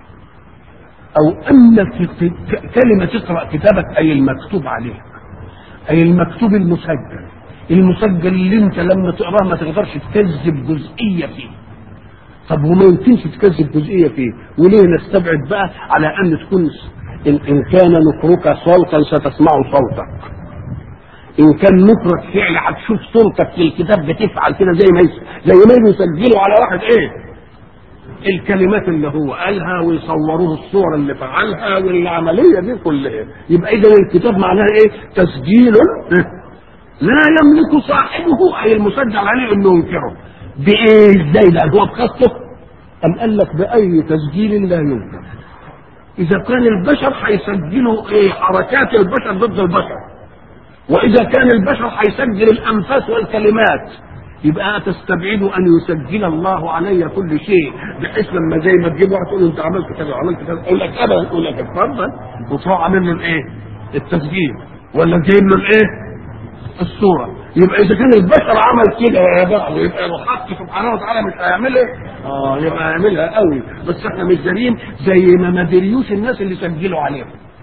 او ان كلمه تقرا كتابك اي المكتوب عليك اي المكتوب المسجل المسجل اللي انت لما تقراه ما تقدرش تكذب جزئيه فيه طب وما يمكنش تكذب جزئيه فيه وليه نستبعد بقى على ان تكون ان, إن كان نكرك صوتا ستسمع صوتك ان كان نكرك فعل هتشوف صورتك في الكتاب بتفعل كده زي ما زي ما يسجلوا على واحد ايه الكلمات اللي هو قالها ويصوروه الصور اللي فعلها والعمليه دي كلها يبقى اذا الكتاب معناها ايه تسجيل لا يملك صاحبه اي المسجل عليه انه ينكره بايه ازاي ده هو بخاصته ام قال لك باي تسجيل لا ينكر اذا كان البشر هيسجلوا ايه حركات البشر ضد البشر واذا كان البشر هيسجل الانفاس والكلمات يبقى تستبعد ان يسجل الله علي كل شيء بحيث لما زي ما تجيب واحد تقول له انت عملت كذا وعملت كذا يقول لك ابدا يقول لك اتفضل وتروح عامل له الايه؟ التسجيل ولا جايب له الايه؟ الصوره يبقى اذا كان البشر عمل كده يا بعض يبقى الحق سبحانه وتعالى مش هيعملها اه يبقى هيعملها قوي بس احنا مش دارين زي ما ما دريوش الناس اللي سجلوا عليهم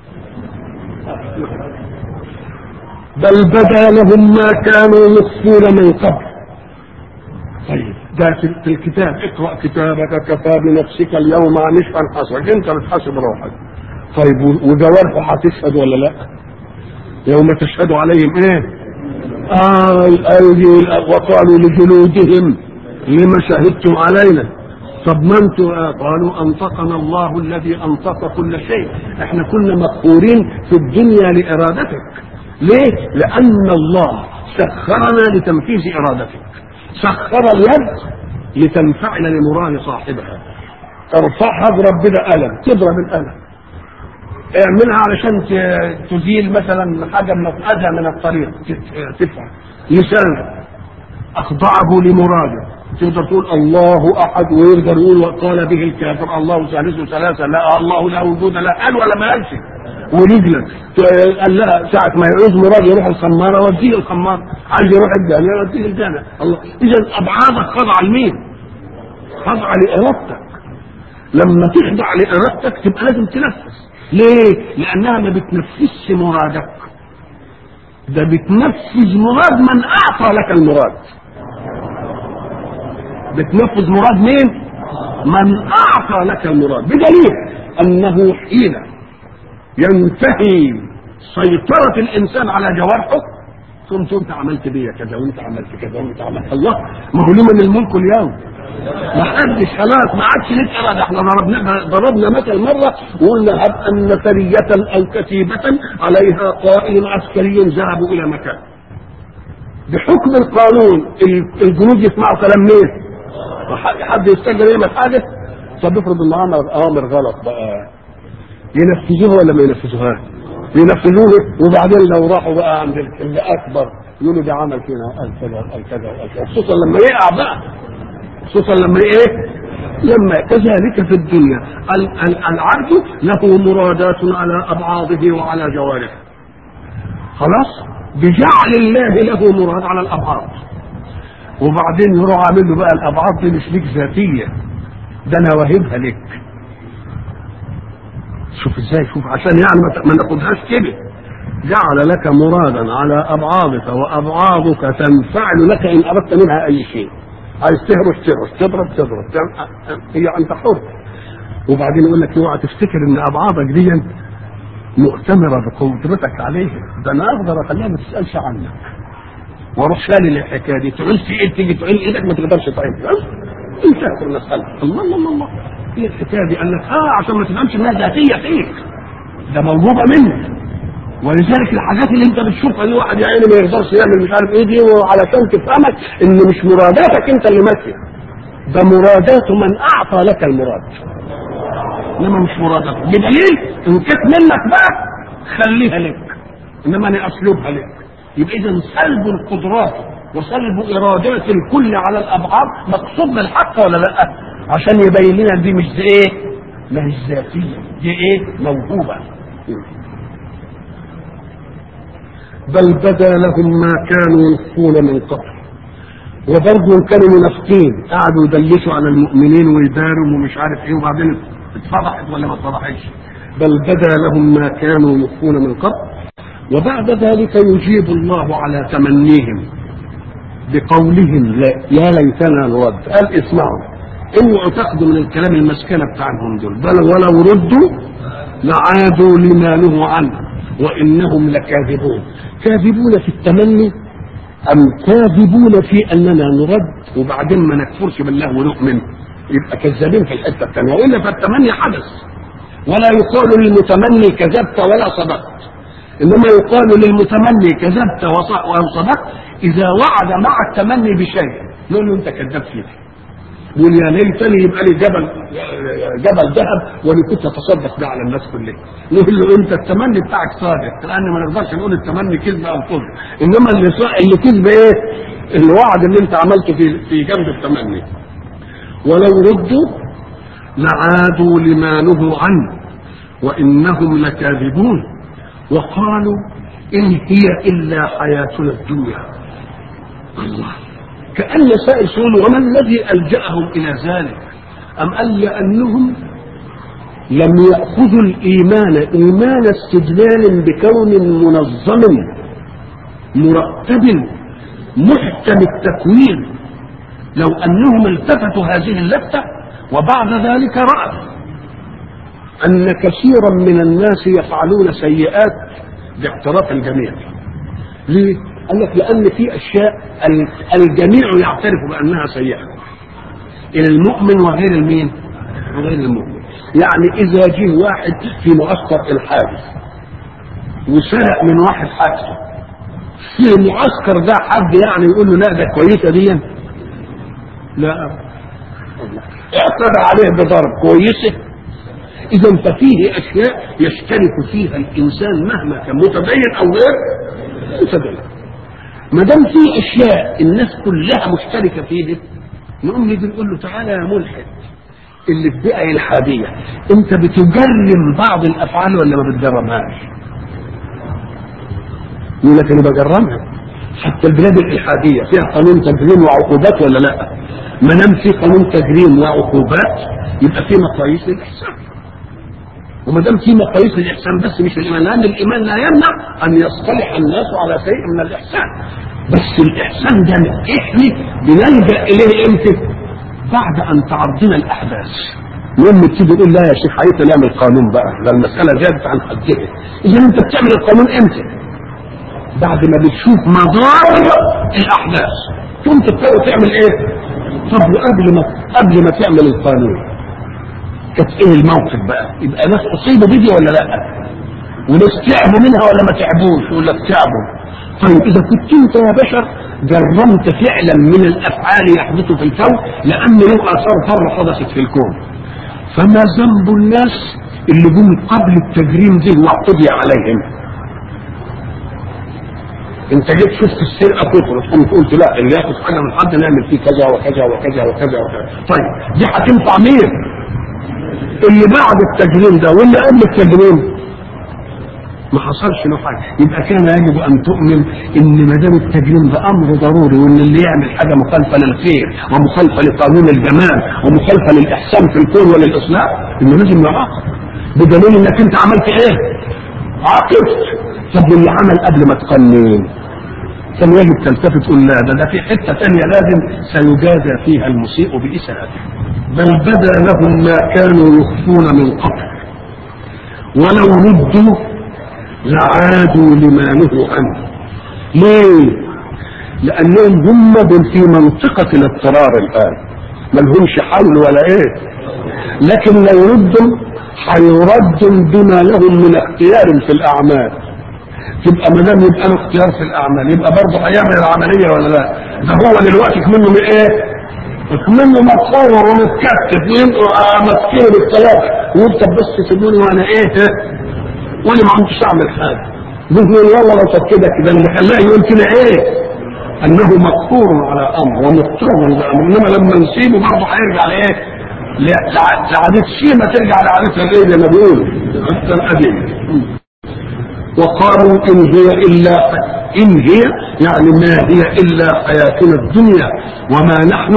بل بدا لهم ما كانوا يخفون من قبل طيب ده في في الكتاب اقرا كتابك كفى بنفسك اليوم نشفا حصرك انت بتحاسب روحك طيب وجوارحه هتشهد ولا لا؟ يوم تشهد عليهم ايه؟ آه الأيدي وقالوا لجلودهم لما شهدتم علينا طب ما انتم آه قالوا انطقنا الله الذي انطق كل شيء احنا كنا مقهورين في الدنيا لارادتك ليه؟ لان الله سخرنا لتنفيذ ارادتك سخر اليد لتنفعل لمراد صاحبها ترفعها اضرب بدا قلم تضرب القلم اعملها علشان تزيل مثلا حاجه من اذى من الطريق تدفع لسان اخضعه لمراده تقدر تقول الله احد ويقدر يقول وقال به الكافر الله ثالث ثلاثه لا الله لا وجود له قال ولا ما قالش ورجلك قال لها ساعة ما يعوز مراد يروح الخمارة وديه الخمارة عايز يروح الجامع وديه الجامع الله إذا أبعادك خاضعة لمين؟ خاضعة لإرادتك لما تخضع لإرادتك تبقى لازم تنفذ ليه؟ لأنها ما بتنفذش مرادك ده بتنفذ مراد من أعطى لك المراد بتنفذ مراد مين؟ من أعطى لك المراد بدليل أنه حين ينتهي سيطرة الإنسان على جوارحه ثم انت عملت بيا كذا وانت عملت كذا وانت عملت الله ما هو لمن الملك اليوم ما حدش خلاص ما عادش لك اراده احنا ضربنا ضربنا مثل مره وقلنا هب ان سريه او كتيبه عليها قائد عسكري ذهبوا الى مكان بحكم القانون الجنود يسمعوا كلام مين؟ حد يستجر يعمل حاجه طب افرض ان امر اوامر غلط بقى ينفذوها ولا ما ينفذوهاش؟ ينفذوها وبعدين لو راحوا بقى عند اللي اكبر يقولوا ده عمل فينا قال كذا قال كذا قال كذا خصوصا لما يقع بقى خصوصا لما ايه لما كذلك في الدنيا العبد له مرادات على ابعاضه وعلى جوارحه خلاص بجعل الله له مراد على الابعاض وبعدين يروح عامل له بقى الابعاض دي مش ليك ذاتيه ده انا واهبها لك شوف ازاي شوف عشان يعني ما ناخدهاش كده جعل لك مرادا على ابعاضك وابعاضك تنفعل لك ان اردت منها اي شيء عايز تهرش تهرش تضرب تضرب هي انت حر وبعدين يقول لك اوعى تفتكر ان ابعاضك دي مؤتمره بقدرتك عليه ده انا اقدر اخليها ما تسالش عنك واروح شالل الحكايه دي تعول في ايد تيجي تعول ايدك ما تقدرش تعين انتهت المساله الله الله الله الله ايه الحكايه دي قال لك اه عشان ما تفهمش انها ذاتيه فيك ده موهوبه منك ولذلك الحاجات اللي انت بتشوفها اللي واحد يا عيني ما يقدرش يعمل مش عارف ايه دي وعلشان تفهمك ان مش مراداتك انت اللي ماشيه ده مرادات من اعطى لك المراد انما مش مراداتك بدليل ان كانت منك بقى خليها لك انما انا اسلوبها لك يبقى اذا سلب القدرات وسلب ارادات الكل على الابعاد مقصود بالحق ولا لا عشان يبين لنا دي مش ايه ما هي ذاتيه دي ايه موهوبه بل بدا لهم ما كانوا يخفون من قبل وبرضه كانوا منافقين قعدوا يدلسوا على المؤمنين ويداروا ومش عارف ايه وبعدين اتفضحت ولا ما اتفضحتش بل بدا لهم ما كانوا يخفون من قبل وبعد ذلك يجيب الله على تمنيهم بقولهم لا يا ليتنا نرد قال اسمعوا اوعوا تاخذوا من الكلام المسكنه بتاعهم دول بل ولو ردوا لعادوا لما نهوا عنه وانهم لكاذبون كاذبون في التمني ام كاذبون في اننا نرد وبعدين ما نكفرش بالله ونؤمن يبقى كذابين في الحته الثانيه والا فالتمني حدث ولا يقال للمتمني كذبت ولا صدقت انما يقال للمتمني كذبت وصدقت اذا وعد مع التمني بشيء نقول له انت كذاب فيه يقول يا ليتني يبقى لي جبل جبل ذهب وانا كنت اتصدق ده على الناس كلها نقول له انت التمني بتاعك صادق لان ما نقدرش نقول التمني كذب او كذب انما اللي اللي كذب ايه؟ الوعد اللي انت عملته في في جنب التمني ولو ردوا لعادوا لما نهوا عنه وانهم لكاذبون وقالوا ان هي الا حياتنا الدنيا الله كأن سائل سؤال وما الذي ألجأهم إلى ذلك أم قال لأنهم لم يأخذوا الإيمان إيمان استدلال بكون منظم مرتب محكم التكوين لو أنهم التفتوا هذه اللفتة وبعد ذلك رأوا أن كثيرا من الناس يفعلون سيئات باعتراف الجميع ليه؟ قال لك لان في اشياء الجميع يعترف بانها سيئه المؤمن وغير المين وغير المؤمن يعني اذا جه واحد في معسكر الحادث وسرق من واحد حاجته في المعسكر ده حد يعني يقول له لا ده كويسه دي لا اعتدى عليه بضرب كويسه اذا ففيه اشياء يشترك فيها الانسان مهما كان متدين او غير متدين ما دام في اشياء الناس كلها مشتركه فيه نقوم نيجي نقول له تعالى يا ملحد اللي في بيئه الحاديه انت بتجرم بعض الافعال ولا ما بتجرمهاش؟ يقول لك انا بجرمها حتى البلاد الالحاديه فيها قانون تجريم وعقوبات ولا لا؟ ما دام في قانون تجريم وعقوبات يبقى في مقاييس للاحسان وما دام في مقاييس الاحسان بس مش الايمان لان الايمان لا يمنع ان يصطلح الناس على شيء من الاحسان بس الاحسان ده احنا بنلجا اليه امتى؟ بعد ان تعرضنا الاحداث يوم تيجي تقول لا يا شيخ عايز نعمل قانون بقى ده المساله زادت عن حدها اذا انت بتعمل القانون امتى؟ بعد ما بتشوف مضار الاحداث ثم تبتدي تعمل ايه؟ طب قبل ما قبل ما تعمل القانون كانت ايه الموقف بقى؟ يبقى ناس اصيبوا بدي ولا لا؟ وناس تعبوا منها ولا ما تعبوش؟ يقول لك تعبوا. طيب اذا كنت انت يا بشر جرمت فعلا من الافعال يحدث في الكون لان له اثار ضاره حدثت في الكون. فما ذنب الناس اللي جم قبل التجريم دي واعتدي عليهم؟ انت جيت شفت السرقه كترت قمت قلت لا اللي ياخد حاجه من حد نعمل فيه كذا وكذا وكذا وكذا وكذا طيب دي هتنفع مين؟ اللي بعد التجريم ده واللي قبل التجريم ما حصلش له حاجه يبقى كان يجب ان تؤمن ان ما دام التجريم ده امر ضروري وان اللي يعمل حاجه مخالفه للخير ومخالفه لقانون الجمال ومخالفه للاحسان في الكون وللاصلاح انه لازم يعاقب بدليل انك انت عملت ايه؟ عاقبت طب واللي عمل قبل ما تقنن كان يجب تلتفت تقول لا ده, ده في حته ثانيه لازم سيجازى فيها المسيء باساءته بل بدا لهم ما كانوا يخفون من قبل ولو ردوا لعادوا لما نهوا عنه ليه؟ لانهم هم في منطقه الاضطرار الان ما لهمش حل ولا ايه لكن لو ردوا هيردوا بما لهم من اختيار في الاعمال تبقى ما دام يبقى له اختيار في الاعمال يبقى برضه هيعمل العمليه ولا لا؟ ده هو دلوقتي منه من ايه؟ منه متصور ومتكتف ويبقوا ماسكين بالثلاثه وانت بس تسيبوني وانا ايه؟ وانا ما عمتش اعمل حاجه. بيقول والله لو كانت كده كده اللي خلاه يقول كده ايه؟ انه مقهور على امر ومضطر لامر انما لما نسيبه برضه هيرجع لايه؟ لعادة شيمة ترجع لعادتها الايه زي ما بيقولوا عادتها القديمة وقالوا إن هي إلا إن هي يعني ما هي إلا حياتنا الدنيا وما نحن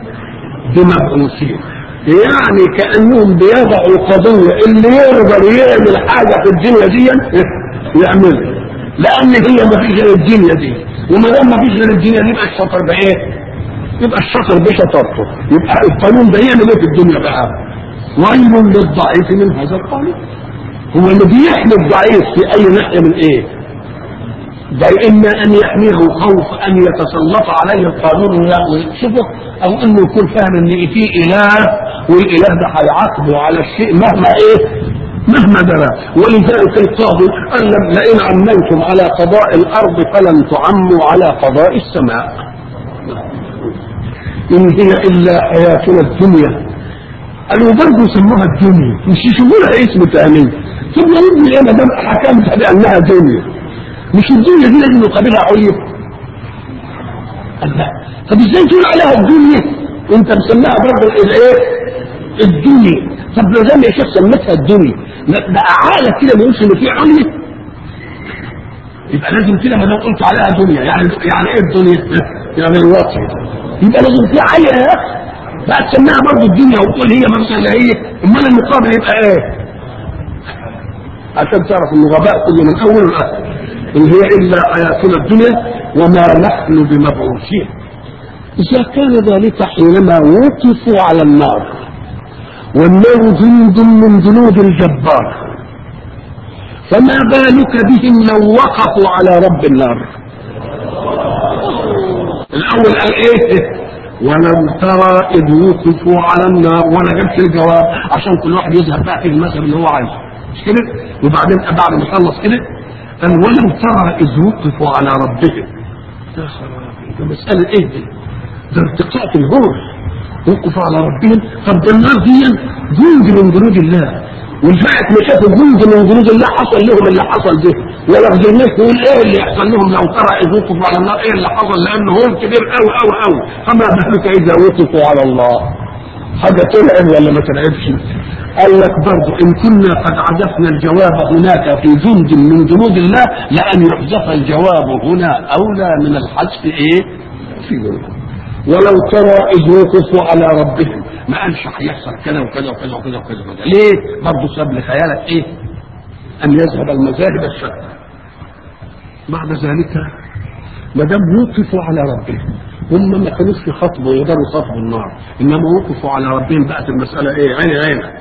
بمبعوثين يعني كأنهم بيضعوا قضية اللي يقدر يعمل حاجة في الدنيا دي يعملها لأن هي ما فيش غير الدنيا دي وما دام ما فيش غير الدنيا دي يبقى الشطر بإيه؟ يبقى الشطر بشطرته يبقى القانون ده يعمل إيه في الدنيا بقى؟ ويل للضعيف من هذا القانون هو اللي بيحمي الضعيف في اي ناحيه من ايه؟ ده اما ان يحميه خوف ان يتسلط عليه القانون ويكشفه او انه يكون فاهم ان في اله والاله ده هيعاقبه على الشيء مهما ايه مهما درى ولذلك القاضي قال لم لئن عميتم على قضاء الارض فلن تعموا على قضاء السماء ان هي الا حياتنا الدنيا قالوا برضه سموها الدنيا مش يسموها اسم ثاني ثم يبني انا دام حكمت بانها دنيا مش الدنيا دي لازم يقابلها عليا قال لا طب ازاي تقول عليها الدنيا وانت مسميها برضه الايه الدنيا طب لو زي يا شيخ سميتها الدنيا ده عقلك كده ما يقولش ان في عليا يبقى لازم كده ما دام قلت عليها دنيا يعني يعني ايه الدنيا؟ يعني الوطن يبقى لازم في عاليه يا اخي بقى تسميها برضه الدنيا وتقول هي مثلا هي امال المقابل يبقى ايه؟ عشان تعرف ان الغباء كله من اول لاخر ان هي الا حياتنا الدنيا وما نحن بمبعوثين اذا كان ذلك حينما وقفوا على النار والنار جند من جنود الجبار فما بالك بهم لو وقفوا على رب النار الاول قال ايه ولم ترى اذ وقفوا على النار وانا جبت الجواب عشان كل واحد يذهب بقى في المذهب اللي هو عايزه مش كده وبعدين بعد ما خلص كده قال ولم ترى اذ وقفوا على ربهم يا خرابي ده مساله ايه دي ده ارتقاء في الهول وقفوا على ربهم طب ده النار دي جند من جنود الله والفائت ما شافوا جند من جنود الله حصل لهم اللي حصل ده ولا قدرناش نقول ايه اللي يحصل لهم لو ترى اذ وقفوا على النار ايه اللي حصل لانه هول كبير قوي قوي قوي فما بالك اذا وقفوا على الله حاجه تلعب ولا ما تلعبش قال لك برضه ان كنا قد عزفنا الجواب هناك في جند من جنود الله لان يحذف الجواب هنا اولى من الحذف ايه في جنود ولو ترى اذ وقفوا على ربهم ما قالش هيحصل كذا وكذا وكذا وكذا وكذا وكذا ليه؟ برضه ساب لخيالك ايه؟ ان يذهب المذاهب الشتى بعد ذلك ما دام وقفوا على ربهم هم ما كانوش يخاطبوا يقدروا يخاطبوا النار انما وقفوا على ربهم بقت المساله ايه؟ عيني عينك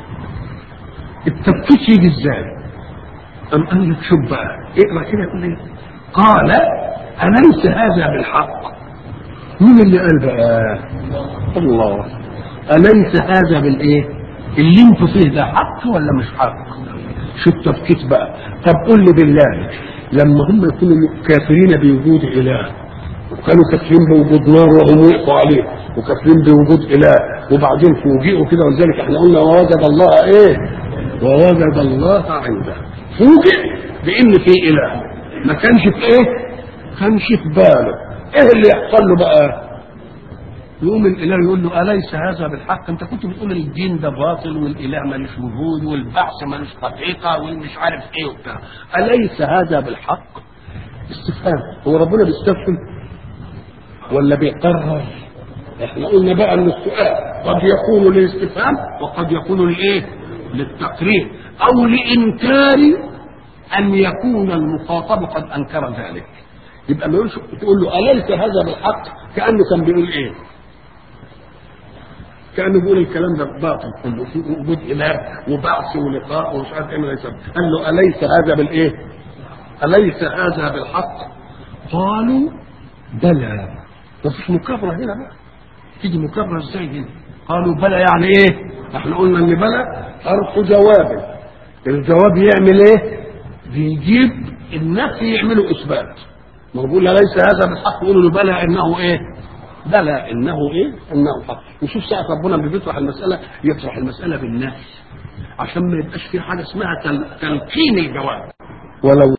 التفكيك يجي ازاي؟ أم قال لك شوف بقى اقرا كده يقول ايه؟ قال أليس هذا بالحق؟ مين اللي قال بقى الله أليس هذا بالإيه اللي انتوا فيه ده حق ولا مش حق شو التفكيك بقى طب قول لي بالله لما هم يكونوا كافرين بوجود إله وكانوا كافرين بوجود نار وهم وقفوا عليه وكافرين بوجود إله وبعدين فوجئوا كده ولذلك احنا قلنا ووجد الله ايه ووجد الله عنده فوجئ بان في اله ما كانش في ايه كانش في باله ايه اللي يحصل له بقى يقوم الاله يقول له اليس هذا بالحق انت كنت بتقول الدين ده باطل والاله مالوش وجود والبعث مالوش حقيقه والمش عارف ايه وبتاع اليس هذا بالحق استفهام هو ربنا بيستفهم ولا بيقرر احنا قلنا بقى ان السؤال قد يكون للاستفهام وقد يكون لايه للتقرير او لانكار ان يكون المخاطب قد انكر ذلك يبقى ما يقولش تقول له اليس هذا بالحق كانه كان بيقول ايه كانه بيقول الكلام ده باطل كله في وجود اله وبعث ولقاء ومش عارف ايه من الاسباب قال له اليس هذا بالايه اليس هذا بالحق قالوا بلى مفيش مكابره هنا بقى تيجي مكابره ازاي هنا قالوا بلى يعني ايه احنا قلنا ان بلى حرف جواب الجواب يعمل ايه بيجيب النفي يعمله اثبات ما هو بيقول ليس هذا بالحق يقولوا له بلى انه ايه بلى انه ايه انه حق وشوف ساعه ربنا بيطرح المساله يطرح المساله بالنفي عشان ما يبقاش في حاجه اسمها تل- تلقين الجواب ولو